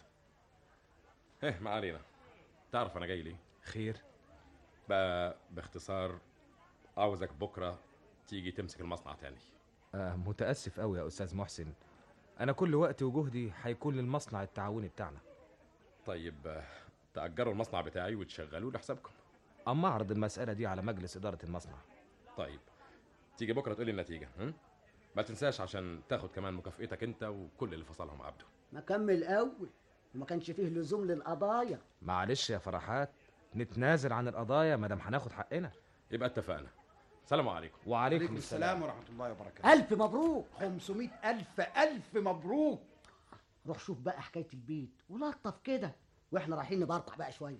[SPEAKER 15] ايه ما علينا تعرف انا جاي ليه
[SPEAKER 4] خير
[SPEAKER 15] بقى باختصار عاوزك بكره تيجي تمسك المصنع تاني
[SPEAKER 4] آه متاسف قوي يا استاذ محسن انا كل وقتي وجهدي هيكون للمصنع التعاوني بتاعنا
[SPEAKER 15] طيب آه، تأجروا المصنع بتاعي وتشغلوه لحسابكم
[SPEAKER 4] اما اعرض المساله دي على مجلس اداره المصنع
[SPEAKER 15] طيب تيجي بكره تقولي النتيجه هم؟ ما تنساش عشان تاخد كمان مكافئتك انت وكل اللي فصلهم عبده
[SPEAKER 5] ما كمل اول وما كانش فيه لزوم للقضايا
[SPEAKER 4] معلش يا فرحات نتنازل عن القضايا ما دام هناخد حقنا
[SPEAKER 15] يبقى اتفقنا السلام عليكم
[SPEAKER 4] وعليكم
[SPEAKER 14] السلام ورحمه الله وبركاته
[SPEAKER 5] الف مبروك
[SPEAKER 14] 500 الف الف مبروك
[SPEAKER 5] روح شوف بقى حكايه البيت ولطف كده واحنا رايحين نبرطع بقى شويه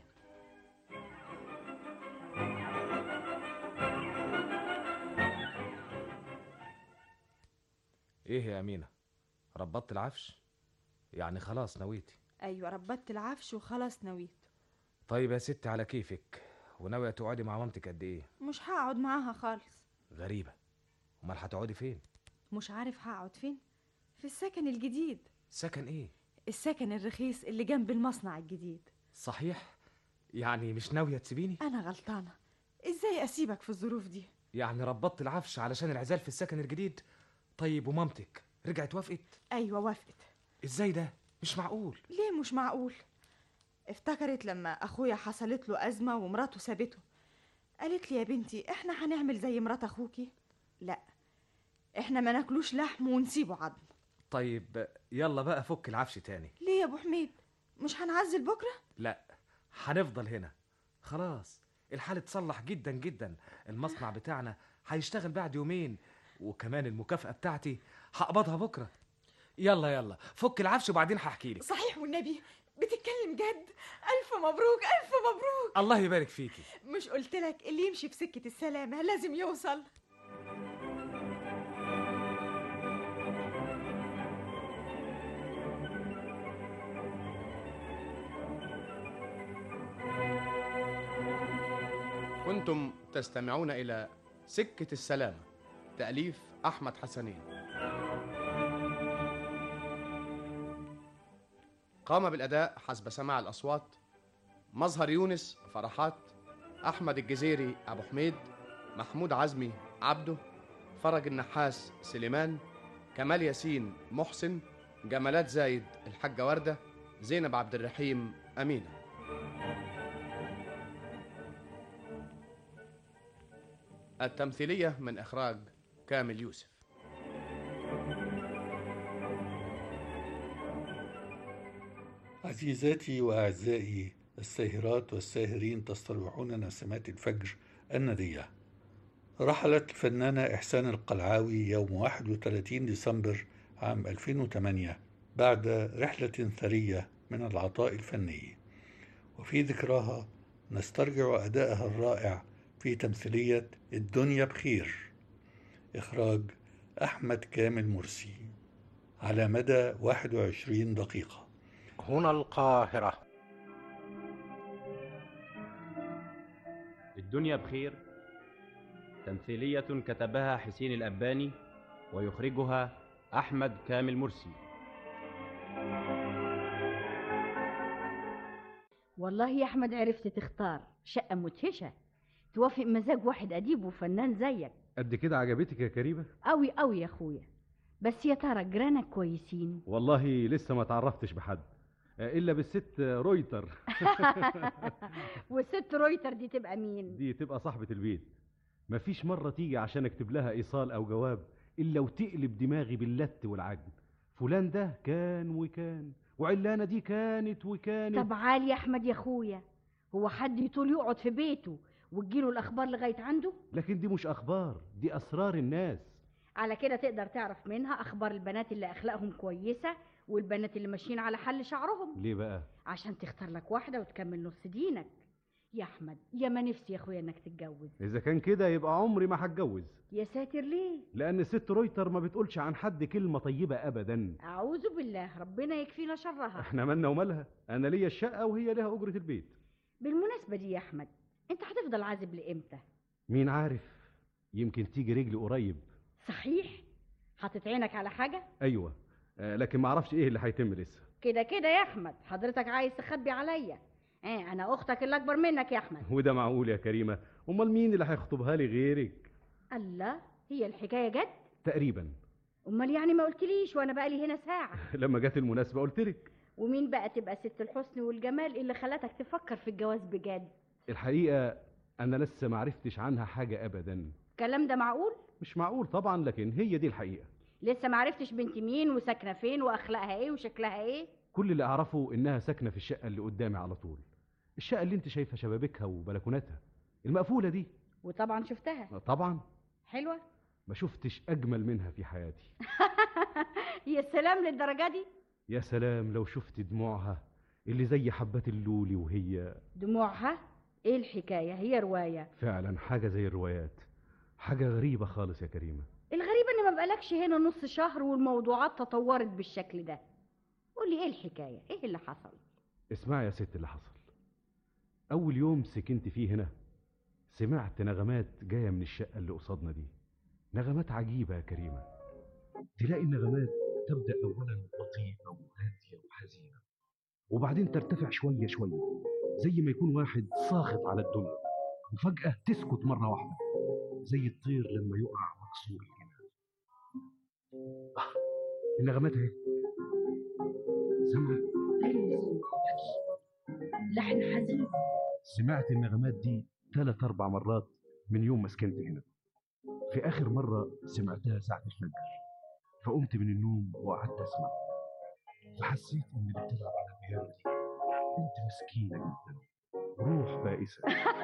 [SPEAKER 4] ايه يا امينه ربطت العفش يعني خلاص نويتي
[SPEAKER 17] ايوه ربطت العفش وخلاص نويت
[SPEAKER 4] طيب يا ستي على كيفك وناويه تقعدي مع مامتك قد ايه
[SPEAKER 17] مش هقعد معاها خالص
[SPEAKER 4] غريبه امال هتقعدي فين
[SPEAKER 17] مش عارف هقعد فين في السكن الجديد
[SPEAKER 4] سكن ايه
[SPEAKER 17] السكن الرخيص اللي جنب المصنع الجديد
[SPEAKER 4] صحيح يعني مش ناويه تسيبيني
[SPEAKER 17] انا غلطانه ازاي اسيبك في الظروف دي
[SPEAKER 4] يعني ربطت العفش علشان العزال في السكن الجديد طيب ومامتك رجعت وافقت
[SPEAKER 17] ايوه وافقت
[SPEAKER 4] ازاي ده مش معقول
[SPEAKER 17] ليه مش معقول افتكرت لما اخويا حصلت له ازمه ومراته سابته قالت لي يا بنتي احنا هنعمل زي مرات اخوكي لا احنا ما ناكلوش لحم ونسيبه عظم
[SPEAKER 4] طيب يلا بقى فك العفش تاني
[SPEAKER 17] ليه يا ابو حميد مش هنعزل بكره
[SPEAKER 4] لا هنفضل هنا خلاص الحال اتصلح جدا جدا المصنع بتاعنا هيشتغل بعد يومين وكمان المكافأة بتاعتي هقبضها بكرة يلا يلا فك العفش وبعدين هحكي لك
[SPEAKER 17] صحيح والنبي بتتكلم جد الف مبروك الف مبروك
[SPEAKER 4] الله يبارك فيكي
[SPEAKER 17] مش قلت لك اللي يمشي في سكه السلامه لازم يوصل
[SPEAKER 12] كنتم تستمعون إلى سكة السلامة تأليف أحمد حسنين قام بالأداء حسب سماع الأصوات مظهر يونس فرحات أحمد الجزيري أبو حميد محمود عزمي عبده فرج النحاس سليمان كمال ياسين محسن جمالات زايد الحاجة وردة زينب عبد الرحيم أمينة التمثيلية من إخراج كامل يوسف
[SPEAKER 2] عزيزاتي وأعزائي الساهرات والساهرين تستريحون نسمات الفجر الندية رحلت الفنانة إحسان القلعاوي يوم 31 ديسمبر عام 2008 بعد رحلة ثرية من العطاء الفني وفي ذكراها نسترجع أدائها الرائع في تمثيلية الدنيا بخير إخراج أحمد كامل مرسي على مدى 21 دقيقة
[SPEAKER 18] هنا القاهرة
[SPEAKER 19] الدنيا بخير تمثيلية كتبها حسين الأباني ويخرجها أحمد كامل مرسي
[SPEAKER 20] والله يا احمد عرفت تختار شقه مدهشه توافق مزاج واحد اديب وفنان زيك
[SPEAKER 6] قد كده عجبتك يا كريمة
[SPEAKER 20] قوي قوي يا اخويا بس يا ترى جيرانك كويسين
[SPEAKER 6] والله لسه ما تعرفتش بحد آه، إلا بالست رويتر
[SPEAKER 20] والست رويتر دي تبقى مين
[SPEAKER 6] دي تبقى صاحبة البيت مفيش مرة تيجي عشان اكتب لها إيصال أو جواب إلا وتقلب دماغي باللت والعجن فلان ده كان وكان وعلانة دي كانت وكانت
[SPEAKER 20] طب عالي يا احمد يا اخويا هو حد يطول يقعد في بيته وتجيله الاخبار لغايه عنده
[SPEAKER 6] لكن دي مش أخبار دي أسرار الناس
[SPEAKER 20] على كده تقدر تعرف منها اخبار البنات اللي اخلاقهم كويسه والبنات اللي ماشيين على حل شعرهم
[SPEAKER 6] ليه بقى
[SPEAKER 20] عشان تختار لك واحده وتكمل نص دينك يا احمد يا ما نفسي يا اخويا انك تتجوز
[SPEAKER 6] إذا كان كده يبقى عمري ما هتجوز
[SPEAKER 20] يا ساتر ليه
[SPEAKER 6] لأن الست رويتر ما بتقولش عن حد كلمة طيبة أبدا
[SPEAKER 20] اعوذ بالله ربنا يكفينا شرها
[SPEAKER 6] احنا مالنا ومالها أنا ليا الشقة وهي ليها أجرة البيت
[SPEAKER 20] بالمناسبه دي يا احمد انت هتفضل عازب لامتى
[SPEAKER 6] مين عارف يمكن تيجي رجلي قريب
[SPEAKER 20] صحيح حاطط عينك على حاجه
[SPEAKER 6] أيوة آه لكن ما اعرفش ايه اللي هيتم لسه
[SPEAKER 20] كده كده يا احمد حضرتك عايز تخبي عليا اه انا اختك اللي اكبر منك يا احمد
[SPEAKER 6] وده معقول يا كريمة امال مين اللي هيخطبها لي غيرك
[SPEAKER 20] الله هي الحكايه جد
[SPEAKER 6] تقريبا
[SPEAKER 20] امال يعني ما قلتليش وانا بقى لي هنا ساعه
[SPEAKER 6] لما جت المناسبة قلت لك
[SPEAKER 20] ومين بقى تبقى ست الحسن والجمال اللي خلتك تفكر في الجواز بجد
[SPEAKER 6] الحقيقة انا لسه ما عرفتش عنها حاجة ابدا
[SPEAKER 20] الكلام ده معقول
[SPEAKER 6] مش معقول طبعا لكن هي دي الحقيقة
[SPEAKER 20] لسه ما عرفتش بنت مين وساكنه فين واخلاقها ايه وشكلها ايه
[SPEAKER 6] كل اللي اعرفه انها ساكنة في الشقة اللي قدامي على طول الشقة اللي انت شايفة شبابيكها وبلكوناتها المقفولة دي
[SPEAKER 20] وطبعا شفتها
[SPEAKER 6] طبعا
[SPEAKER 20] حلوه
[SPEAKER 6] ما شفتش اجمل منها في حياتي
[SPEAKER 20] يا سلام للدرجه دي
[SPEAKER 6] يا سلام لو شفت دموعها اللي زي حبات اللولي وهي
[SPEAKER 20] دموعها ايه الحكايه هي روايه
[SPEAKER 6] فعلا حاجة زي الروايات حاجة غريبة خالص يا كريمة
[SPEAKER 20] الغريب ان ما بقالكش هنا نص شهر والموضوعات تطورت بالشكل ده قولي ايه الحكايه ايه اللي حصل
[SPEAKER 6] اسمعي يا ست اللي حصل أول يوم سكنت فيه هنا سمعت نغمات جاية من الشقة اللي قصادنا دي نغمات عجيبة يا كريمة تلاقي النغمات تبدأ أولا بطيئة وهادية وحزينة وبعدين ترتفع شوية شوية زي ما يكون واحد ساخط على الدنيا وفجأة تسكت مرة واحدة زي الطير لما يقع مكسور الجناح آه النغمات اهي سامعة
[SPEAKER 20] لحن حزين
[SPEAKER 6] سمعت النغمات دي ثلاث أربع مرات من يوم ما سكنت هنا في آخر مرة سمعتها ساعة الفجر فقمت من النوم وقعدت أسمع فحسيت إن اللي بتلعب على البيانو دي بنت مسكينة جدا روح بائسة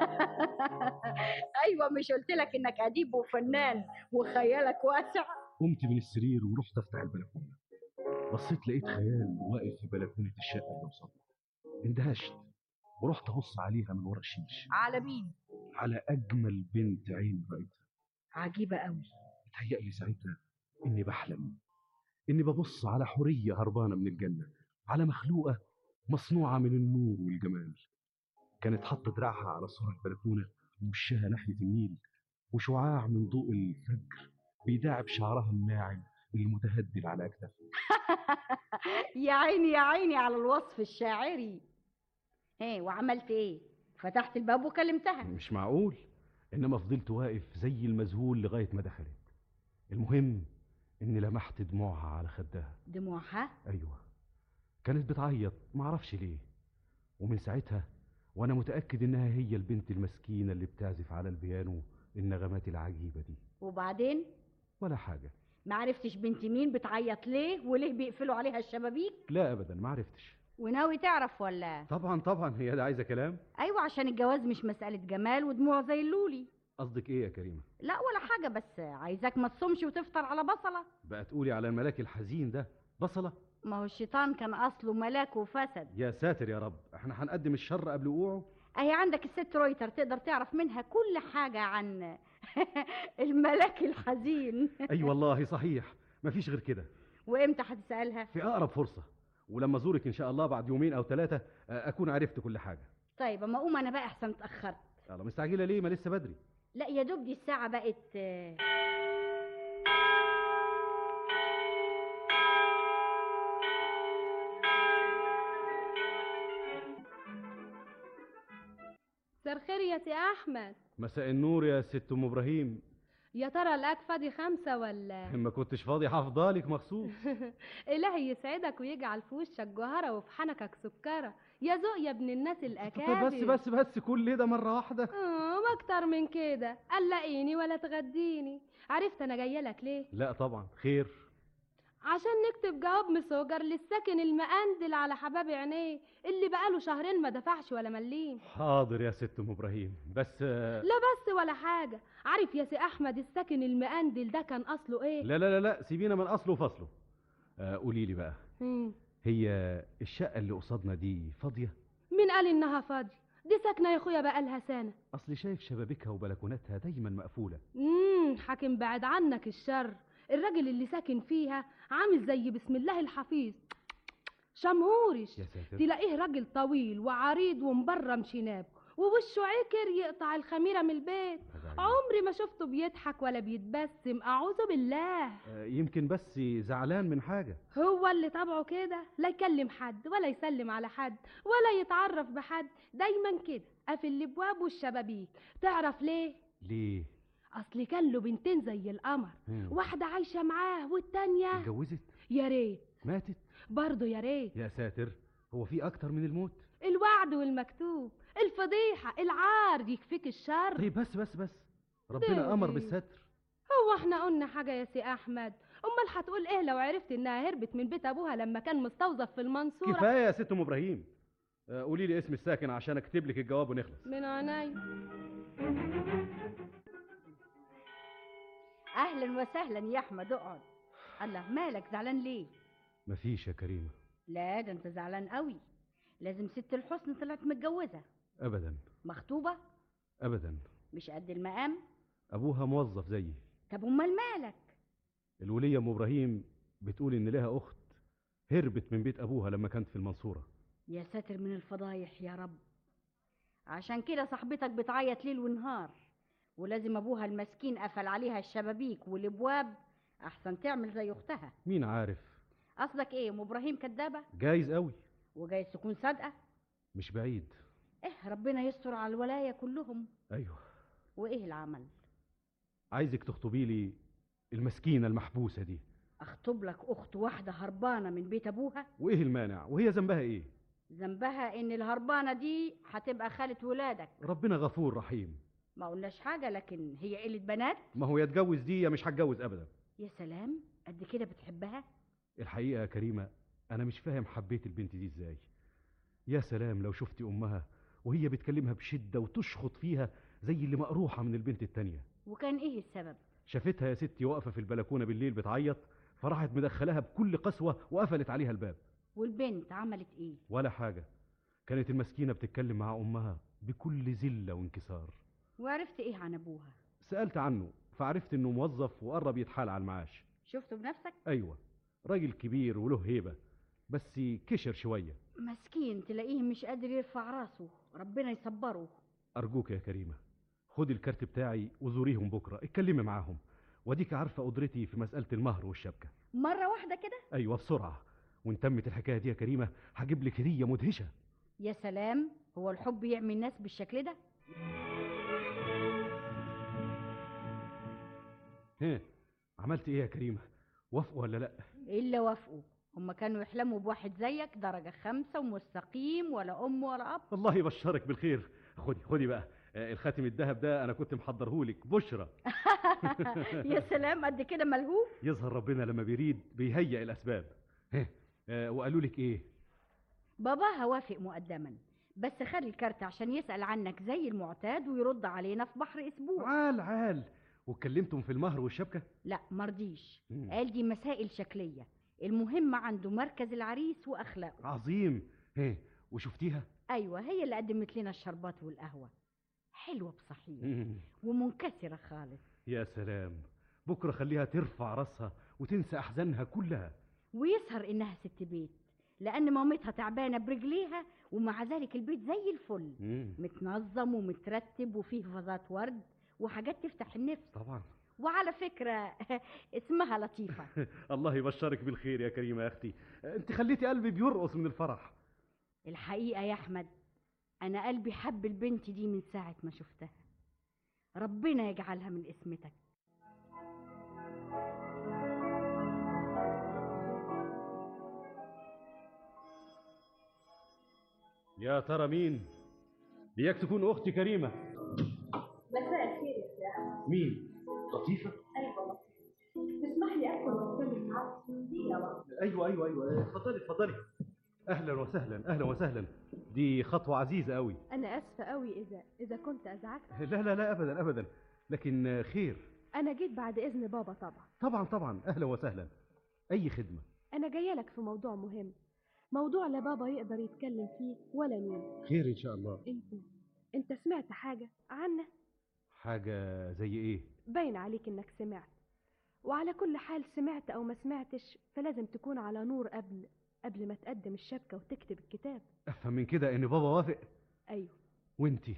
[SPEAKER 20] ايوه مش قلت لك انك اديب وفنان وخيالك واسع
[SPEAKER 6] قمت من السرير ورحت أفتح البلكونة بصيت لقيت خيال واقف في بلكونة الشقة اللي قصادنا اندهشت ورحت أبص عليها من ورا الشيش
[SPEAKER 20] على مين
[SPEAKER 6] على أجمل بنت عين رأيتها
[SPEAKER 20] عجيبه قوي
[SPEAKER 6] تهيألي ساعتها إني بحلم إني ببص على حورية هربانة من الجنة على مخلوقة مصنوعة من النور والجمال كانت حاطة دراعها على سور البلكونة ووشها ناحية النيل وشعاع من ضوء الفجر بيداعب شعرها الناعم المتهدل على أكتافها
[SPEAKER 20] يا عيني يا عيني على الوصف الشاعري ايه وعملت ايه فتحت الباب وكلمتها
[SPEAKER 6] مش معقول إنما فضلت واقف زي المذهول لغاية ما دخلت المهم إني لمحت دموعها على خدها
[SPEAKER 20] دموعها
[SPEAKER 6] أيوة كانت بتعيط معرفش ليه ومن ساعتها وأنا متأكد إنها هي البنت المسكينة اللي بتعزف على البيانو النغمات العجيبة دي
[SPEAKER 20] وبعدين
[SPEAKER 6] ولا حاجة
[SPEAKER 20] معرفتش بنت مين بتعيط ليه وليه بيقفلوا عليها الشبابيك
[SPEAKER 6] لا أبدا معرفتش
[SPEAKER 20] وناوي تعرف ولا
[SPEAKER 6] طبعا طبعا هي ده عايزة كلام
[SPEAKER 20] ايوه عشان الجواز مش مسألة جمال ودموع زي اللولي
[SPEAKER 6] قصدك إيه يا كريمة
[SPEAKER 20] لا ولا حاجة بس عايزاك ما تصومش وتفطر على بصلة
[SPEAKER 6] بقى تقولي على الملاك الحزين ده بصلة
[SPEAKER 20] ما هو الشيطان كان اصله ملاك وفسد
[SPEAKER 6] يا ساتر يا رب احنا هنقدم الشر قبل وقوعه
[SPEAKER 20] اهي عندك الست رويتر تقدر تعرف منها كل حاجة عن الملاك الحزين
[SPEAKER 6] أي والله صحيح مفيش غير كده
[SPEAKER 20] وامتى هتسألها
[SPEAKER 6] في أقرب فرصة ولما أزورك إن شاء الله بعد يومين أو ثلاثة أكون عرفت كل حاجة
[SPEAKER 20] طيب اما اقوم انا بقى احسن اتأخرت
[SPEAKER 6] يلا مستعجلة ليه ما لسه بدري
[SPEAKER 20] لا يا دوب دي الساعة بقت آه،
[SPEAKER 21] مساء الخير يا سي احمد
[SPEAKER 6] مساء النور يا ست أم إبراهيم
[SPEAKER 21] يا ترى الاكفه دي خمسه ولا
[SPEAKER 6] ما كنتش فاضي هفضلك مخصوص
[SPEAKER 21] الهي يسعدك ويجعل في وشك جوهره وفي حنكك سكره يا ذوق يا ابن الناس الاكابر
[SPEAKER 6] طب بس بس بس كل ده مرة واحدة
[SPEAKER 21] اه ما اكتر من كده قلقيني ولا تغديني عرفت انا جايه لك ليه
[SPEAKER 6] لا طبعا خير
[SPEAKER 21] عشان نكتب جواب مسوجر للساكن المقندل على حباب عينيه اللي بقاله شهرين ما دفعش ولا مليم
[SPEAKER 6] حاضر يا ست أم إبراهيم بس آه،
[SPEAKER 21] لا بس ولا حاجه عارف يا سي احمد الساكن المقندل ده كان اصله ايه
[SPEAKER 6] لا لا لا لا سيبينا من أصله وفصله آه، قولي لي بقى
[SPEAKER 21] مم.
[SPEAKER 6] هي الشقة اللي قصادنا دي فاضية
[SPEAKER 21] مين قال انها فاضيه دي ساكنه يا اخويا بقالها سنه
[SPEAKER 6] أصل شايف شبابيكها وبلكوناتها دايما مقفولة
[SPEAKER 21] امم حاكم بعد عنك الشر الراجل اللي ساكن فيها عامل زي بسم الله الحفيظ شمهورش
[SPEAKER 6] يا ساتر
[SPEAKER 21] تلاقيه راجل طويل وعريض ومبرم شناب ووشه عكر يقطع الخميرة من البيت عمري ما شفته بيضحك ولا بيتبسم أعوذ بالله
[SPEAKER 6] آه، يمكن بس زعلان من حاجة
[SPEAKER 21] هو اللي طبعه كده لا يكلم حد ولا يسلم على حد ولا يتعرف بحد دايما كده قافل الابواب والشبابيك تعرف ليه
[SPEAKER 6] ليه
[SPEAKER 21] اصل كان له بنتين زي القمر
[SPEAKER 6] مم.
[SPEAKER 21] واحده عايشه معاه والتانيه
[SPEAKER 6] اتجوزت
[SPEAKER 21] يا ريت
[SPEAKER 6] ماتت
[SPEAKER 21] برضه يا ريت
[SPEAKER 6] يا ساتر هو في أكتر من الموت
[SPEAKER 21] الوعد والمكتوب الفضيحه العار يكفيك الشر
[SPEAKER 6] طيب بس بس بس ربنا أمر
[SPEAKER 21] ليه؟
[SPEAKER 6] بالستر
[SPEAKER 21] هو احنا قلنا حاجه يا سي احمد امال هتقول ايه لو عرفت انها هربت من بيت ابوها لما كان مستوظف في المنصوره
[SPEAKER 6] كفاية يا ست أم إبراهيم آه، قولي لي اسم الساكن عشان أكتب لك الجواب ونخلص
[SPEAKER 21] من عيني
[SPEAKER 20] اهلا وسهلا يا احمد اقعد الله مالك زعلان ليه
[SPEAKER 6] مفيش يا كريمة
[SPEAKER 20] لا ده انت زعلان قوي لازم ست الحسن طلعت متجوزه
[SPEAKER 6] أبدا
[SPEAKER 20] مخطوبه
[SPEAKER 6] أبدا
[SPEAKER 20] مش قد المقام
[SPEAKER 6] أبوها موظف زيي
[SPEAKER 20] طب امال مالك
[SPEAKER 6] الولية أم إبراهيم بتقول إن لها أخت هربت من بيت أبوها لما كانت في المنصورة
[SPEAKER 20] يا ساتر من الفضايح يا رب عشان كده صاحبتك بتعيط ليل ونهار ولازم ابوها المسكين قفل عليها الشبابيك والابواب احسن تعمل زي اختها
[SPEAKER 6] مين عارف
[SPEAKER 20] قصدك ايه ام ابراهيم كدابه
[SPEAKER 6] جايز قوي
[SPEAKER 20] وجايز تكون صادقه
[SPEAKER 6] مش بعيد
[SPEAKER 20] ايه ربنا يستر على الولايه كلهم
[SPEAKER 6] أيوه
[SPEAKER 20] وايه العمل
[SPEAKER 6] عايزك تخطبي لي المسكينة المحبوسة دي
[SPEAKER 20] اخطب لك اخت واحده هربانه من بيت ابوها
[SPEAKER 6] وإيه المانع وهي ذنبها إيه
[SPEAKER 20] ذنبها ان الهربانه دي هتبقى خاله ولادك
[SPEAKER 6] ربنا غفور رحيم
[SPEAKER 20] ما قلناش حاجه لكن هي قله بنات
[SPEAKER 6] ما هو يتجوز دي يا مش هتجوز أبدا
[SPEAKER 20] يا سلام قد كده بتحبها
[SPEAKER 6] الحقيقة يا كريمة أنا مش فاهم حبيت البنت دي إزاي يا سلام لو شفتي أمها وهي بتكلمها بشدة وتشخط فيها زي اللي مقروحة من البنت التانية
[SPEAKER 20] وكان ايه السبب
[SPEAKER 6] شافتها يا ستي واقفة في البلكونة بالليل بتعيط فراحت مدخلاها بكل قسوة وقفلت عليها الباب
[SPEAKER 20] والبنت عملت ايه
[SPEAKER 6] ولا حاجة كانت المسكينة بتتكلم مع أمها بكل ذلة وانكسار
[SPEAKER 20] وعرفت ايه عن ابوها
[SPEAKER 6] سألت عنه فعرفت إنه موظف وقرب يتحال على المعاش
[SPEAKER 20] شفته بنفسك
[SPEAKER 6] أيوة راجل كبير وله هيبة بس كشر شوية
[SPEAKER 20] مسكين تلاقيه مش قادر يرفع راسه ربنا يصبره
[SPEAKER 6] أرجوك يا كريمة خدي الكارت بتاعي وزوريهم بكرة اتكلمي معاهم وديك عارفة قدرتي في مسألة المهر والشبكة
[SPEAKER 20] مره واحده كده
[SPEAKER 6] أيوة بسرعة وإن تمت الحكاية دي يا كريمة هجيب لك هدية مدهشة
[SPEAKER 20] يا سلام هو الحب يعمي الناس بالشكل ده
[SPEAKER 6] ها عملت إيه يا كريمة وافقوا ولا لا
[SPEAKER 20] الا وافقوا هما كانوا يحلموا بواحد زيك درجة خمسة ومستقيم ولا أم ولا أب
[SPEAKER 6] الله يبشرك بالخير خدي خدي بقى آه، الخاتم الذهب ده انا كنت محضرهولك بشرى
[SPEAKER 20] يا سلام قد كده ملهوف
[SPEAKER 6] يظهر ربنا لما بيريد بيهيئ الاسباب ها، آه، وقالوا لك ايه
[SPEAKER 20] باباها وافق مقدما بس خد الكارت عشان يسأل عنك زي المعتاد ويرد علينا في بحر أسبوع
[SPEAKER 6] عال عال واتكلمتم في المهر والشبكه
[SPEAKER 20] لا مرضيش
[SPEAKER 6] مم.
[SPEAKER 20] قال دي مسائل شكلية المهم عنده مركز العريس وأخلاقه
[SPEAKER 6] عظيم ها وشفتيها
[SPEAKER 20] أيوة هي اللي قدمت لنا الشربات والقهوة حلوة بصحيح
[SPEAKER 6] مم.
[SPEAKER 20] ومنكسرة خالص
[SPEAKER 6] يا سلام بكره خليها ترفع راسها وتنسى احزانها كلها
[SPEAKER 20] ويسهر إنها ست بيت لأن مامتها تعبانة برجليها ومع ذلك البيت زي الفل
[SPEAKER 6] مم.
[SPEAKER 20] متنظم ومترتب وفيه فازات ورد وحاجات تفتح النفس
[SPEAKER 6] طبعا
[SPEAKER 20] وعلى فكرة اسمها لطيفة
[SPEAKER 6] الله يبشرك بالخير يا كريمه يا اختي انت خليتي قلبي بيرقص من الفرح
[SPEAKER 20] الحقيقة يا أحمد أنا قلبي حب البنت دي من ساعة ما شفتها ربنا يجعلها من اسمتك
[SPEAKER 6] يا ترى مين اياك تكون اختي كريمه
[SPEAKER 7] مساء الخير يا سيدي
[SPEAKER 6] مين لطيفه
[SPEAKER 7] ايوه تسمح لي ادخل واتكلم معاك دقيقه واحده
[SPEAKER 6] ايوه ايوه ايوه اتفضلي اتفضلي اهلا وسهلا اهلا وسهلا دي خطوه عزيزه قوي
[SPEAKER 7] انا اسفه قوي اذا اذا كنت ازعجتك
[SPEAKER 6] لا لا لا ابدا ابدا لكن خير
[SPEAKER 7] انا جيت بعد اذن بابا طبعا
[SPEAKER 6] طبعا طبعا اهلا وسهلا اي خدمه
[SPEAKER 7] انا جايه لك في موضوع مهم موضوع لا بابا يقدر يتكلم فيه ولا مين
[SPEAKER 6] خير ان شاء الله
[SPEAKER 7] انت انت سمعت حاجه عنا
[SPEAKER 6] حاجه زي ايه
[SPEAKER 7] باين عليك انك سمعت وعلى كل حال سمعت او ما سمعتش فلازم تكون على نور قبل قبل ما تقدم الشبكه وتكتب الكتاب
[SPEAKER 6] افهم من كده ان بابا وافق
[SPEAKER 7] ايوه
[SPEAKER 6] وانتي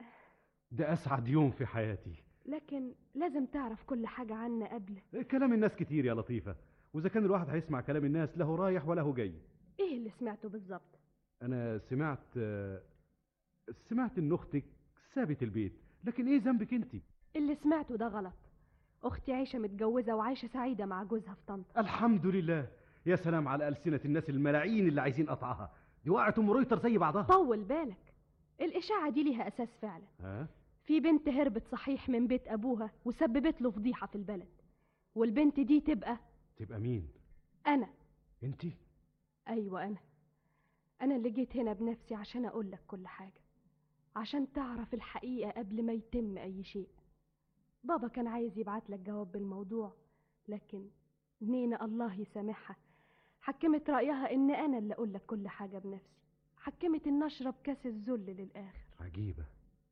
[SPEAKER 6] ده اسعد يوم في حياتي
[SPEAKER 7] لكن لازم تعرف كل حاجه عنا قبل
[SPEAKER 6] كلام الناس كتير يا لطيفه واذا كان الواحد هيسمع كلام الناس له رايح وله جاي
[SPEAKER 7] ايه اللي سمعته بالظبط
[SPEAKER 6] انا سمعت آه، سمعت ان اختك سابت البيت لكن ايه ذنبك انت
[SPEAKER 7] اللي سمعته ده غلط اختي عايشه متجوزه وعايشه سعيده مع جوزها في طنطا
[SPEAKER 6] الحمد لله يا سلام على ألسنة الناس الملايين اللي عايزين قطعها دي وقعت ام رويتر زي بعضها
[SPEAKER 7] طول بالك الاشاعه دي ليها اساس فعلا
[SPEAKER 6] ها
[SPEAKER 7] في بنت هربت صحيح من بيت ابوها وسببت له فضيحه في البلد والبنت دي تبقى
[SPEAKER 6] تبقى مين
[SPEAKER 7] انا
[SPEAKER 6] انت
[SPEAKER 7] ايوه انا انا اللي جيت هنا بنفسي عشان اقول لك كل حاجه عشان تعرف الحقيقه قبل ما يتم اي شيء بابا كان عايز يبعت لك جواب بالموضوع لكن نينا الله يسامحها حكمت رايها ان انا اللي اقول لك كل حاجه بنفسي حكمت ان اشرب كاس الذل للاخر
[SPEAKER 6] عجيبة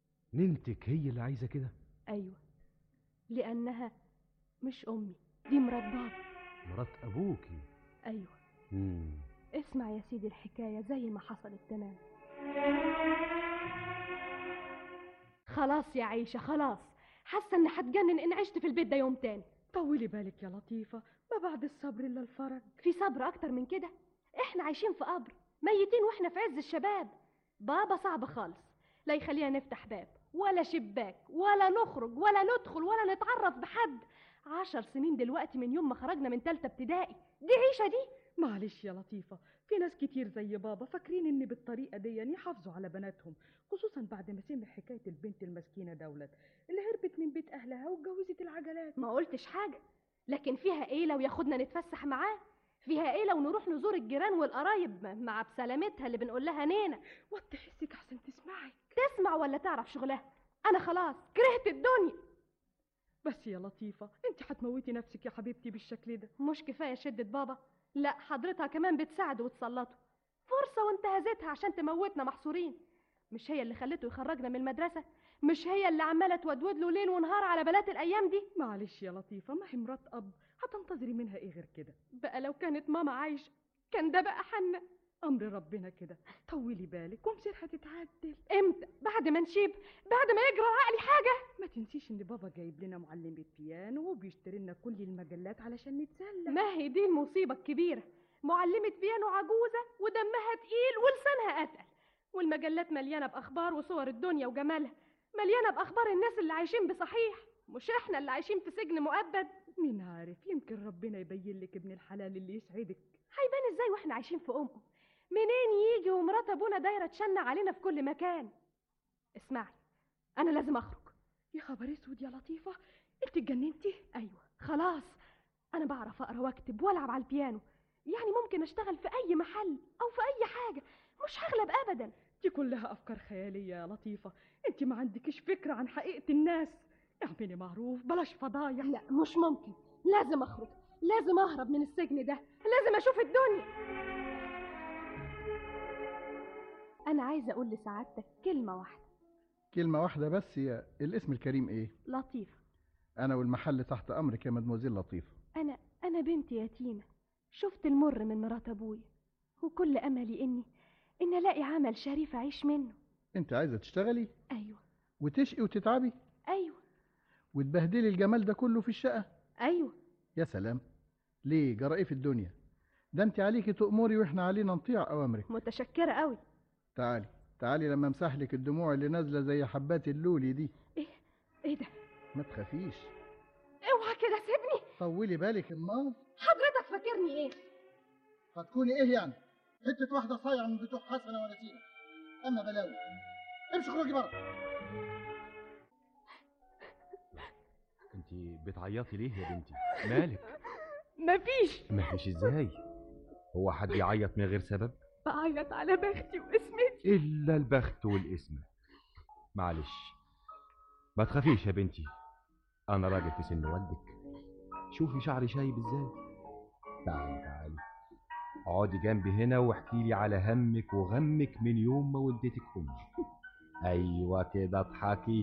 [SPEAKER 6] ننتك هي اللي عايزة كده
[SPEAKER 7] ايوه لانها مش امي دي مرات بابا
[SPEAKER 6] مرات ابوكي
[SPEAKER 7] ايوه
[SPEAKER 6] مم.
[SPEAKER 7] اسمع يا سيدي الحكايه زي ما حصلت تمام خلاص يا عيشه خلاص حاسه اني هتجنن ان عشت في البيت ده يوم تاني
[SPEAKER 1] طولي بالك يا لطيفة ما بعد الصبر إلا الفرج
[SPEAKER 7] في صبر اكتر من كده احنا عايشين في قبر ميتين واحنا في عز الشباب بابا صعب خالص لا يخلينا نفتح باب ولا شباك ولا نخرج ولا ندخل ولا نتعرف بحد عشر سنين دلوقتي من يوم ما خرجنا من تالتة ابتدائي دي عيشة دي
[SPEAKER 1] معلش يا لطيفة في ناس كتير زي بابا فاكرين ان بالطريقة دي يحافظوا على بناتهم خصوصا بعد ما سمع حكاية البنت المسكينة دولت اللي هربت من بيت اهلها واتجوزت العجلات
[SPEAKER 7] ما قلتش حاجة لكن فيها ايه لو ياخدنا نتفسح معاه فيها ايه لو نروح نزور الجيران والقرايب مع بسلامتها اللي بنقول لها نينا
[SPEAKER 1] وطي حسك احسن تسمعي
[SPEAKER 7] تسمع ولا تعرف شغلها انا خلاص كرهت الدنيا
[SPEAKER 1] بس يا لطيفة انت هتموتي نفسك يا حبيبتي بالشكل ده
[SPEAKER 7] مش كفايه شده بابا لا حضرتها كمان بتساعده وتسلطه فرصه وانتهزتها عشان تموتنا محصورين مش هي اللي خلته يخرجنا من المدرسه مش هي اللي عماله تودود له ليل ونهار على بنات الايام دي
[SPEAKER 1] معلش يا لطيفة ما هي مرات اب هتنتظري منها ايه غير كده
[SPEAKER 7] بقى لو كانت ماما عايشه كان ده بقى حنا
[SPEAKER 1] امر ربنا كده طولي بالك ومصير هتتعدل
[SPEAKER 7] امتى بعد ما نشيب بعد ما يجرى عقلي حاجه
[SPEAKER 1] ما تنسيش ان بابا جايب لنا معلمة بيانو وبيشتري لنا كل المجلات علشان نتسلى
[SPEAKER 7] ما هي دي المصيبه الكبيره معلمه بيانو عجوزه ودمها تقيل ولسانها اتقل والمجلات مليانه باخبار وصور الدنيا وجمالها مليانه باخبار الناس اللي عايشين بصحيح مش احنا اللي عايشين في سجن مؤبد
[SPEAKER 1] مين عارف يمكن ربنا يبين لك ابن الحلال اللي يسعدك
[SPEAKER 7] هيبان ازاي واحنا عايشين في امه منين يجي ومرات ابونا دايره تشنع علينا في كل مكان اسمعي انا لازم اخرج
[SPEAKER 1] يا خبر اسود يا لطيفه انت اتجننتي
[SPEAKER 7] ايوه خلاص انا بعرف اقرا واكتب والعب على البيانو يعني ممكن اشتغل في اي محل او في اي حاجه مش هغلب ابدا
[SPEAKER 1] دي كلها افكار خياليه يا لطيفه انت ما عندكيش فكره عن حقيقه الناس اعملي معروف بلاش فضايح
[SPEAKER 7] لا مش ممكن لازم اخرج لازم اهرب من السجن ده لازم اشوف الدنيا انا عايزه اقول لسعادتك كلمه واحده
[SPEAKER 8] كلمة واحدة بس يا الاسم الكريم ايه
[SPEAKER 7] لطيفه
[SPEAKER 8] انا والمحل تحت امرك يا مدموزيل لطيفة
[SPEAKER 7] انا انا بنت يتيمه شفت المر من مرات ابويا وكل املي اني ان الاقي عمل شريف اعيش منه
[SPEAKER 8] انت عايزة تشتغلي
[SPEAKER 7] ايوه
[SPEAKER 8] وتشقي وتتعبي
[SPEAKER 7] ايوه
[SPEAKER 8] وتبهدلي الجمال ده كله في الشقة
[SPEAKER 7] ايوه
[SPEAKER 8] يا سلام ليه جرى ايه في الدنيا ده انت عليكي تأمري واحنا علينا نطيع اوامرك
[SPEAKER 7] متشكره قوي
[SPEAKER 8] تعالي تعالي لما امسح لك الدموع اللي نازله زي حبات اللولي دي
[SPEAKER 7] ايه ده
[SPEAKER 8] ما تخافيش
[SPEAKER 7] اوعى كده سيبني
[SPEAKER 8] طولي بالك امال
[SPEAKER 7] حضرتك فاكرني ايه
[SPEAKER 8] هتكوني ايه يعني حته واحده صايعه من بتوع حسنه ونسيمه اما بلاوي امشي خرجي بره
[SPEAKER 6] انت بتعيطي ليه يا بنتي مالك
[SPEAKER 7] مفيش
[SPEAKER 6] مفيش ازاي هو حد يعيط من غير سبب
[SPEAKER 7] بعيط على بختي واسمتي
[SPEAKER 6] الا البخت والاسم معلش ما تخافيش يا بنتي انا راجل في سن والدك شوفي شعري شايب ازاي تعالي تعالي اقعدي جنبي هنا واحكي لي على همك وغمك من يوم ما ولدتك امي ايوه كده اضحكي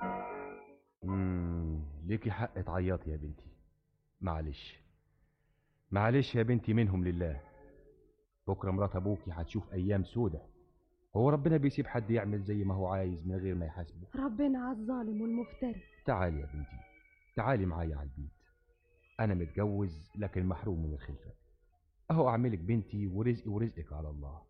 [SPEAKER 6] امم ليكي حق تعيطي يا بنتي معلش معلش يا بنتي منهم لله بكره مرات ابوكي هتشوف ايام سودة هو ربنا بيسيب حد يعمل زي ما هو عايز من غير ما يحاسبه
[SPEAKER 7] ربنا على الظالم والمفتري
[SPEAKER 6] تعالي يا بنتي تعالي معايا على البيت انا متجوز لكن محروم من الخلفه اهو اعملك بنتي ورزقي ورزقك على الله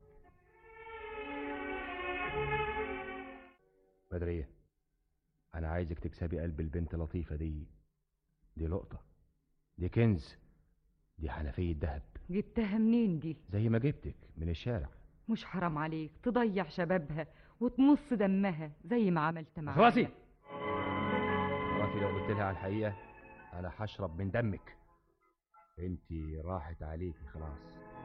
[SPEAKER 6] بدريه انا عايزك تكسبي قلب البنت لطيفه دي دي لقطه دي كنز دي حنفيه ذهب
[SPEAKER 22] جبتها منين دي
[SPEAKER 6] زي ما جبتك من الشارع
[SPEAKER 22] مش حرام عليك تضيع شبابها وتمص دمها زي ما عملت معايا
[SPEAKER 6] اخواتي اخواتي لو قلت لها على الحقيقه انا هشرب من دمك انت راحت عليكي خلاص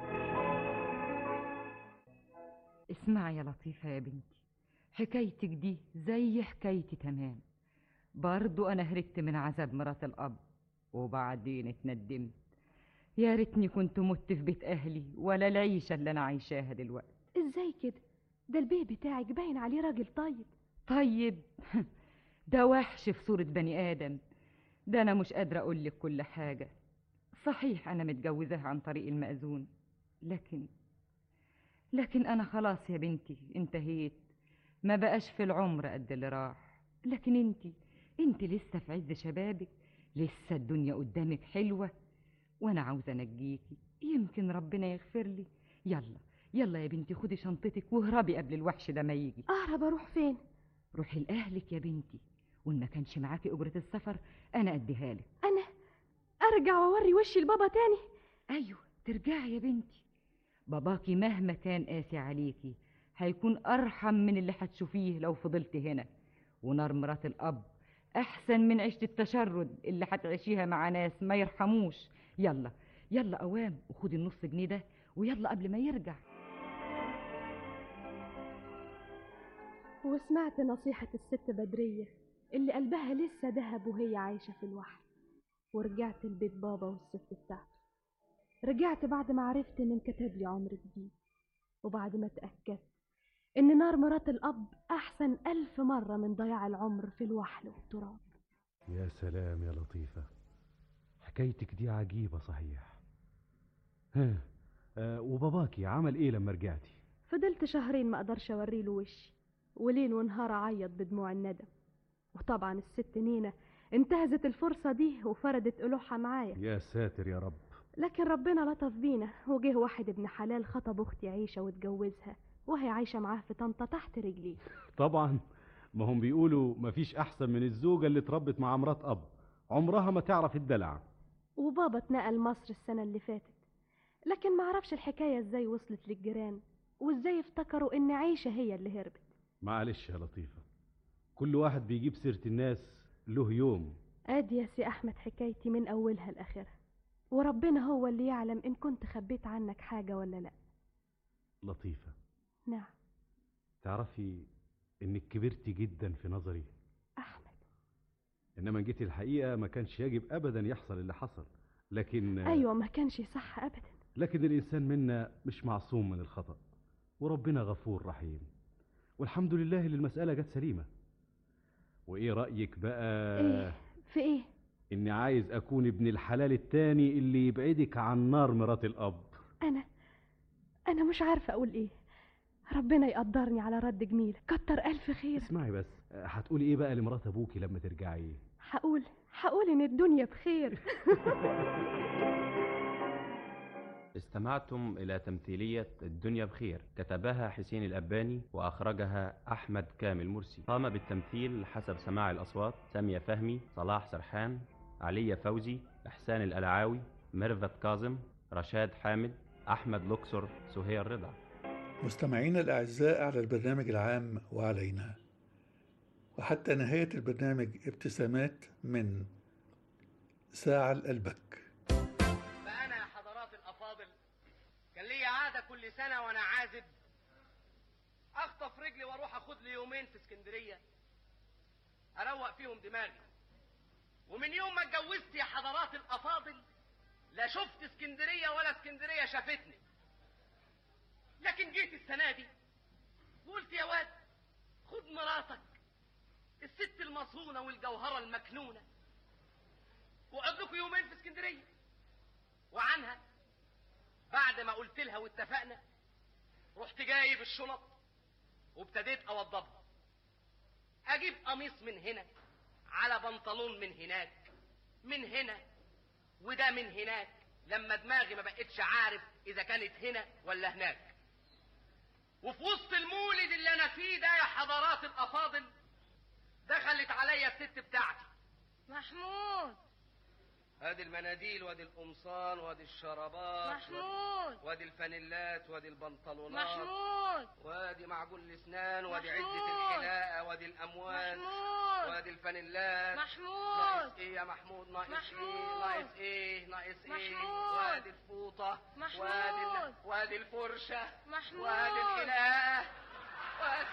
[SPEAKER 22] اسمعي يا لطيفة يا بنتي حكايتك دي زي حكايتي تمام برضو أنا هربت من عذاب مرات الأب وبعدين اتندمت يا ريتني كنت مت في بيت أهلي ولا العيشة اللي أنا عايشاها دلوقتي
[SPEAKER 7] ازاي كده ده البيه بتاعك باين عليه راجل طيب
[SPEAKER 22] طيب ده وحش في صورة بني آدم ده أنا مش قادرة أقول لك كل حاجة صحيح أنا متجوزاها عن طريق المأذون لكن لكن أنا خلاص يا بنتي انتهيت ما بقاش في العمر قد اللي راح لكن انتي انتي لسه في عز شبابك لسه الدنيا قدامك حلوة وأنا عاوزة أنجيكي يمكن ربنا يغفر لي يلا يلا يا بنتي خدي شنطتك واهربي قبل الوحش ده ما يجي
[SPEAKER 7] اهرب اروح فين
[SPEAKER 22] روحي لأهلك يا بنتي وإن ما كانش معاكي أجرة السفر أنا أديها لك
[SPEAKER 7] انا ارجع واوري وشي لبابا تاني
[SPEAKER 22] أيوة ترجعي يا بنتي باباكي مهما كان قاسي عليكي هيكون أرحم من اللي هتشوفيه لو فضلت هنا ونار مرات الأب أحسن من عيشة التشرد اللي هتعيشيها مع ناس ما يرحموش يلا يلا أوام وخدي النص جنيه ده ويلا قبل ما يرجع
[SPEAKER 7] وسمعت نصيحة الست بدرية اللي قلبها لسه دهب وهي عايشة في الوحل ورجعت البيت بابا والست بتاعته رجعت بعد ما عرفت ان انكتب لي عمر جديد وبعد ما اتأكدت ان نار مرات الأب أحسن ألف مرة من ضياع العمر في الوحل والتراب
[SPEAKER 6] يا سلام يا لطيفة حكايتك دي عجيبة صحيح ها آه وباباكي عمل ايه لما رجعتي
[SPEAKER 7] فضلت شهرين ما اقدرش اوريله وشي وليل ونهار اعيط بدموع الندم وطبعا الست نينا انتهزت الفرصة دي وفردت قلوعها معايا
[SPEAKER 6] يا ساتر يا رب
[SPEAKER 7] لكن ربنا لطف بينا وجه واحد ابن حلال خطب اختي عيشة واتجوزها وهي عايشة معاه في طنطا تحت رجليه
[SPEAKER 6] طبعا ما هم بيقولوا مفيش احسن من الزوجه اللي اتربت مع مرات اب عمرها ما تعرف الدلع
[SPEAKER 7] وبابا اتنقل مصر السنة اللي فاتت لكن معرفش الحكاية ازاي وصلت للجيران وازاي افتكروا ان عيشة هي اللي هربت
[SPEAKER 6] معلش يا لطيفه كل واحد بيجيب سيره الناس له يوم
[SPEAKER 7] ادي يا سي احمد حكايتي من اولها لاخرها وربنا هو اللي يعلم ان كنت خبيت عنك حاجة ولا لا
[SPEAKER 6] لطيفه
[SPEAKER 7] نعم
[SPEAKER 6] تعرفي انك كبرتي جدا في نظري
[SPEAKER 7] احمد
[SPEAKER 6] انما جيت الحقيقه ما كانش يجب ابدا يحصل اللي حصل لكن
[SPEAKER 7] ايوه ما كانش صح ابدا
[SPEAKER 6] لكن الانسان منا مش معصوم من الخطا وربنا غفور رحيم والحمد لله اللي المساله جت سليمه وايه رايك بقى
[SPEAKER 7] ايه في ايه
[SPEAKER 6] اني عايز اكون ابن الحلال التاني اللي يبعدك عن نار مرات الاب
[SPEAKER 7] انا انا مش عارفة اقول ايه ربنا يقدرني على رد جميل كتر الف خير
[SPEAKER 6] اسمعي بس هتقولي ايه بقى لمرات ابوكي لما ترجعي
[SPEAKER 7] هقول هقول ان الدنيا بخير
[SPEAKER 19] استمعتم إلى تمثيلية الدنيا بخير كتبها حسين الأباني وأخرجها أحمد كامل مرسي قام بالتمثيل حسب سماع الأصوات سامية فهمي صلاح سرحان علية فوزي إحسان الألعاوي ميرفت كاظم رشاد حامد أحمد لوكسور سهير رضا
[SPEAKER 2] مستمعينا الأعزاء على البرنامج العام وعلينا وحتى نهاية البرنامج ابتسامات من ساعة لقلبك
[SPEAKER 3] فأنا يا حضرات الأفاضل كان لي عادة كل سنة وأنا عازب أخطف رجلي وأروح أخد لي يومين في اسكندرية أروق فيهم دماغي ومن يوم ما اتجوزت يا حضرات الأفاضل لا شفت اسكندرية ولا اسكندرية شافتني لكن جيت السنة دي وقلت يا واد خد مراتك الست المصونة والجوهرة المكنونة وقعد لكم يومين في اسكندرية وعنها بعد ما قلت لها واتفقنا رحت جايب الشنط وابتديت اوضبها اجيب قميص من هنا على بنطلون من هناك من هنا وده من هناك لما دماغي ما بقتش عارف اذا كانت هنا ولا هناك وفي وسط المولد اللي انا فيه ده يا حضرات الافاضل دخلت عليا الست بتاعتي
[SPEAKER 11] محمود
[SPEAKER 3] ادي المناديل وادي القمصان وادي الشرابات
[SPEAKER 11] محمود.
[SPEAKER 3] وادي الفانيلات وادي البنطلونات
[SPEAKER 11] محمود
[SPEAKER 3] وادي معجون الاسنان وادي عده
[SPEAKER 11] محمود.
[SPEAKER 3] الحلاقه وادي الاموال
[SPEAKER 11] محمود.
[SPEAKER 3] وادي الفانيلات
[SPEAKER 11] محمود.
[SPEAKER 3] ناقص ايه يا محمود ناقص
[SPEAKER 11] محمود.
[SPEAKER 3] ايه ناقص ايه ناقص ايه
[SPEAKER 11] محمود.
[SPEAKER 3] وادي الفوطه
[SPEAKER 11] محمود.
[SPEAKER 3] وادي ال- وادي الفرشه
[SPEAKER 11] محمود.
[SPEAKER 3] وادي الحلاقه وادي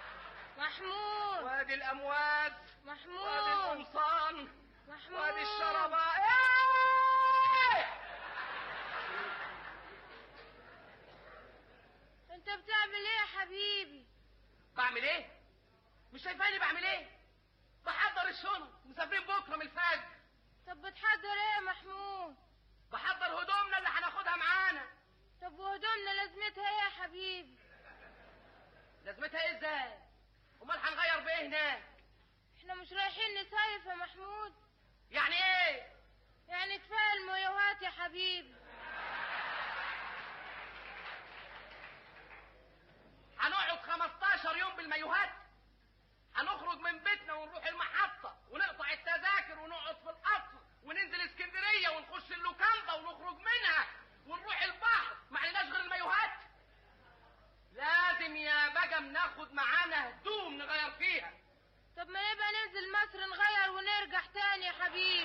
[SPEAKER 11] محمود
[SPEAKER 3] وادي الاموات
[SPEAKER 11] محمود
[SPEAKER 3] وادي القمصان
[SPEAKER 11] محمود
[SPEAKER 3] وادي الشرابات إيه!
[SPEAKER 11] انت بتعمل ايه يا حبيبي
[SPEAKER 3] بعمل ايه؟ مش شايفاني بعمل ايه؟ بحضر الشنط مسافرين بكره من الفجر
[SPEAKER 11] طب بتحضر ايه يا محمود
[SPEAKER 3] بحضر هدومنا اللي هناخدها معانا
[SPEAKER 11] طب وهدومنا لازمتها ايه يا حبيبي
[SPEAKER 3] لازمتها ايه ازاي؟ امال هنغير بايه هناك؟
[SPEAKER 11] احنا مش رايحين نصيف يا محمود
[SPEAKER 3] يعني ايه؟
[SPEAKER 11] يعني كفايه المايوهات يا حبيبي
[SPEAKER 3] هنقعد 15 يوم بالمايوهات هنخرج من بيتنا ونروح المحطة ونقطع التذاكر ونقعد في القطر وننزل اسكندرية ونخش اللوكاندا ونخرج منها ونروح البحر ما عليناش غير المايوهات لازم يا بجم ناخد معانا هدوم نغير فيها
[SPEAKER 11] طب ما نبقى ننزل مصر نغير ونرجع تاني يا حبيبي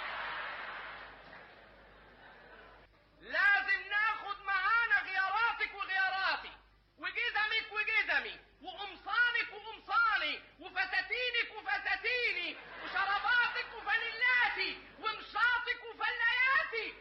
[SPEAKER 3] لازم ناخد معانا غياراتك وغياراتي وجزمك وجزمي وقمصانك وقمصاني وفساتينك وفساتيني وشراباتك وفانيلاتي ومشاطك وفلاياتي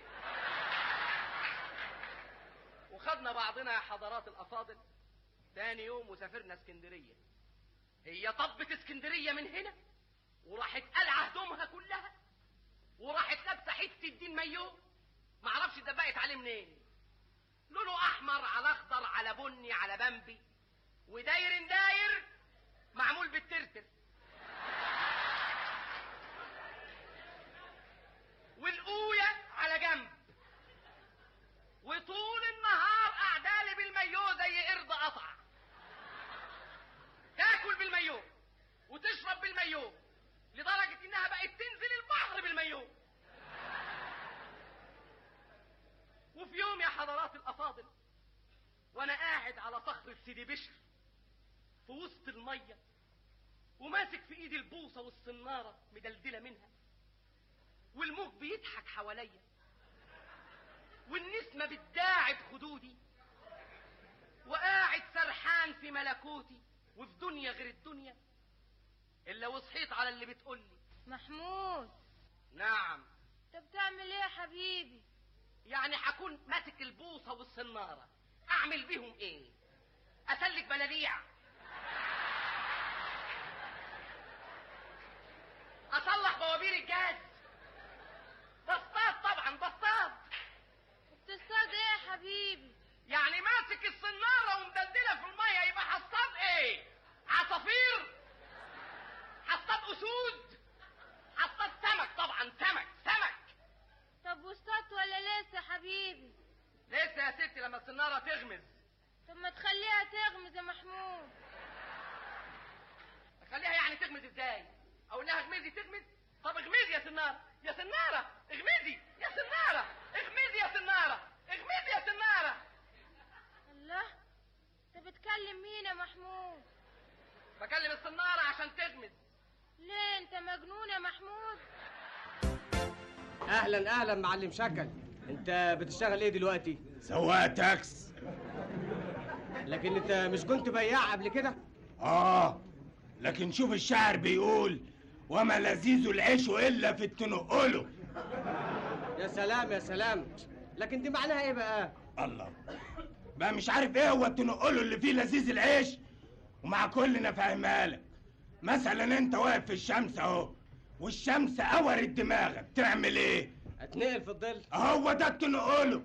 [SPEAKER 3] وخدنا بعضنا يا حضرات الافاضل تاني يوم وسافرنا اسكندريه هي طبت اسكندريه من هنا وراحت قلعه هدومها كلها وراحت لابسه حته الدين مايو معرفش اتدبقت عليه منين لونه احمر على اخضر على بني على بمبي وداير داير معمول بالترتر والقوية على جنب وطول النهار قعدالي بالمايو زي قرد قطع تاكل بالمايو في وسط الميه وماسك في ايدي البوصه والصناره مدلدله منها والموج بيضحك حواليا والنسمه بتداعب خدودي وقاعد سرحان في ملكوتي وفي دنيا غير الدنيا الا وصحيت على اللي بتقولي
[SPEAKER 11] محمود
[SPEAKER 3] نعم
[SPEAKER 11] انت بتعمل ايه يا حبيبي
[SPEAKER 3] يعني هكون ماسك البوصه والصناره اعمل بيهم ايه اسلك بلاليع اصلح بوابير الجاز بصطاد طبعا بصطاد
[SPEAKER 11] بتصطاد ايه يا حبيبي
[SPEAKER 3] يعني ماسك الصناره ومدلدله في الميه يبقى هصطاد ايه عصافير هصطاد اسود هصطاد سمك طبعا سمك سمك
[SPEAKER 11] طب واصطادت ولا لسه يا حبيبي
[SPEAKER 3] لسه يا ستي لما الصناره تغمز
[SPEAKER 11] طب ما تخليها تغمز يا محمود
[SPEAKER 3] خليها يعني تغمز ازاي اقول لها اغمزي تغمز طب اغمزي يا سناره يا سناره اغمزي يا سناره اغمزي يا سناره اغمزي يا سناره
[SPEAKER 11] الله انت بتكلم مين يا محمود
[SPEAKER 3] بكلم السناره عشان تغمز
[SPEAKER 11] ليه انت مجنون يا محمود
[SPEAKER 9] اهلا اهلا معلم شكل انت بتشتغل ايه دلوقتي
[SPEAKER 10] سواق تاكس
[SPEAKER 9] لكن انت مش كنت بياع قبل كده
[SPEAKER 10] اه لكن شوف الشاعر بيقول وما لذيذ العيش الا في التنقله
[SPEAKER 9] يا سلام يا سلام لكن دي معناها ايه بقى
[SPEAKER 10] الله بقى مش عارف ايه هو التنقله اللي فيه لذيذ العيش ومع كلنا فاهمها لك مثلا انت واقف في الشمس اهو والشمس قورت دماغك تعمل ايه
[SPEAKER 9] اتنقل في الظل
[SPEAKER 10] هو ده التنقله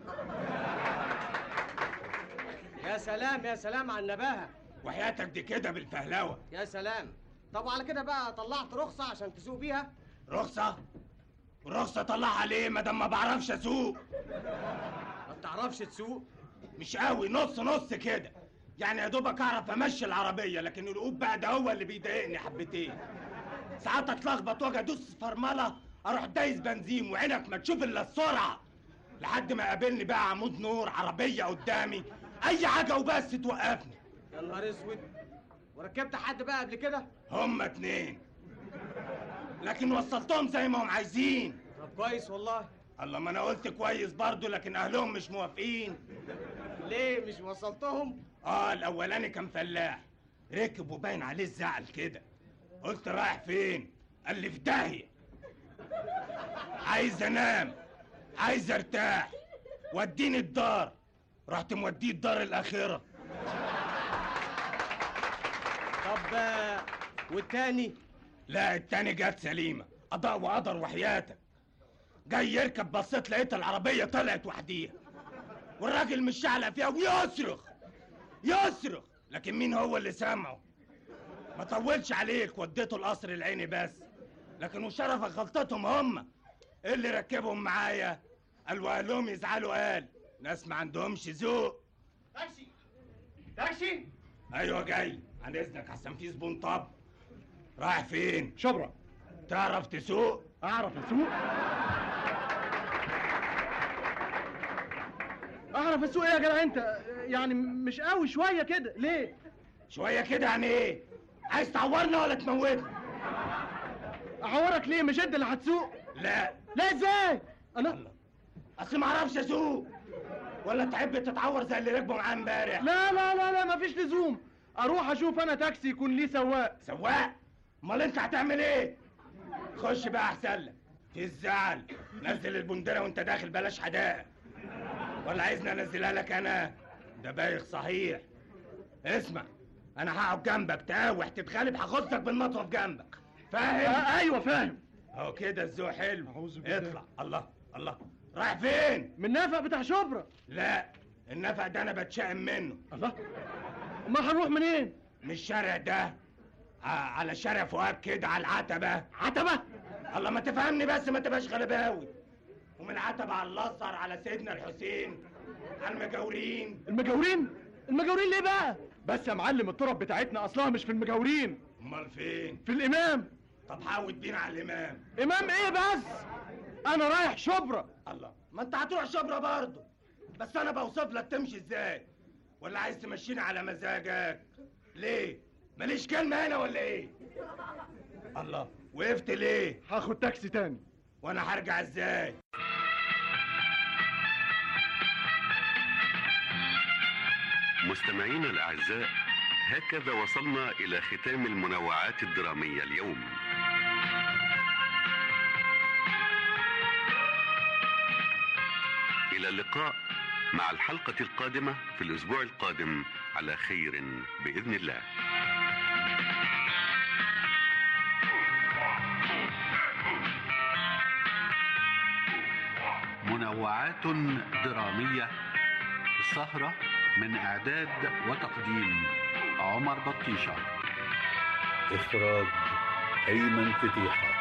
[SPEAKER 9] يا سلام يا سلام على النباهه
[SPEAKER 10] وحياتك دي كده بالفهلوه
[SPEAKER 9] يا سلام طب على كده بقى طلعت رخصه عشان تسوق بيها
[SPEAKER 10] رخصه رخصه طلعها ليه ما دام ما بعرفش اسوق
[SPEAKER 9] ما بتعرفش تسوق
[SPEAKER 10] مش قوي نص نص كده يعني يا دوبك اعرف امشي العربيه لكن القوب بقى ده هو اللي بيضايقني حبتين ساعات اتلخبط واجي ادوس فرمله اروح دايس بنزين وعينك ما تشوف الا السرعه لحد ما قابلني بقى عمود نور عربيه قدامي اي حاجه وبس توقفني
[SPEAKER 9] يا نهار اسود وركبت حد بقى قبل كده
[SPEAKER 10] هما اتنين لكن وصلتهم زي ما هم عايزين
[SPEAKER 9] طب كويس والله
[SPEAKER 10] الله ما انا قلت كويس برضو لكن اهلهم مش موافقين
[SPEAKER 9] ليه مش وصلتهم
[SPEAKER 10] اه الاولاني كان فلاح ركب وباين عليه الزعل كده قلت رايح فين قال لي في داهيه عايز انام عايز ارتاح وديني الدار رحت موديه الدار الاخره
[SPEAKER 9] طب آه، والتاني
[SPEAKER 10] لا التاني جت سليمه قضاء وقدر وحياتك جاي يركب بصيت لقيت العربيه طلعت وحديها والراجل مش شعلق فيها ويصرخ يصرخ لكن مين هو اللي سامعه ما طولش عليك وديته القصر العيني بس لكن وشرفك غلطتهم هم اللي ركبهم معايا قال وقال لهم يزعلوا قال ناس ما عندهمش ذوق
[SPEAKER 9] تاكسي تاكسي
[SPEAKER 10] ايوه جاي عن اذنك حسن في زبون طب رايح فين
[SPEAKER 23] شبرا
[SPEAKER 10] تعرف تسوق
[SPEAKER 23] اعرف اسوق اعرف اسوق ايه يا جدع انت يعني مش قوي شويه كده ليه
[SPEAKER 10] شويه كده يعني ايه عايز تعورنا ولا تموتنا
[SPEAKER 23] اعورك ليه مش انت اللي هتسوق
[SPEAKER 10] لا
[SPEAKER 23] لا ازاي انا
[SPEAKER 10] اصل ما اعرفش اسوق ولا تحب تتعور زي اللي ركبوا معاه امبارح
[SPEAKER 23] لا لا لا لا مفيش لزوم اروح اشوف انا تاكسي يكون ليه سواق
[SPEAKER 10] سواق امال انت هتعمل ايه خش بقى احسن لك في الزعل نزل البندره وانت داخل بلاش حدائق ولا عايزني انزلها لك انا ده بايخ صحيح اسمع انا هقعد جنبك تقاوح تتغلب هاخدك بالمطوه في جنبك فاهم
[SPEAKER 23] آه ايوه فاهم
[SPEAKER 10] اهو كده الذوق حلو اطلع الله الله رايح فين
[SPEAKER 23] من النفق بتاع شبرا
[SPEAKER 10] لا النفق ده انا بتشائم منه
[SPEAKER 23] الله امال هنروح منين
[SPEAKER 10] من الشارع ده ع- على شارع فؤاد كده على العتبة عتبة؟ الله ما تفهمني بس ما تبقاش غلباوي ومن عتبة على الأزهر على سيدنا الحسين على المجاورين
[SPEAKER 23] المجاورين المجاورين ليه بقى بس يا معلم الطرق بتاعتنا اصلها مش في المجاورين
[SPEAKER 10] امال فين
[SPEAKER 23] في الامام
[SPEAKER 10] طب حاول بينا على الإمام
[SPEAKER 23] امام ايه بس انا رايح شبرا
[SPEAKER 10] الله ما انت هتروح شبرا برضه بس انا بوصف لك تمشي ازاي ولا عايز تمشيني على مزاجك ليه ماليش كلمة هنا ولا ايه؟ الله وقفت ليه؟
[SPEAKER 23] هاخد تاكسي تاني
[SPEAKER 10] وانا هرجع ازاي؟
[SPEAKER 13] مستمعينا الأعزاء هكذا وصلنا إلى ختام المنوعات الدرامية اليوم إلى اللقاء مع الحلقة القادمة في الأسبوع القادم على خير بإذن الله منوعات درامية السهرة من إعداد وتقديم عمر بطيشة إخراج أيمن فتيحة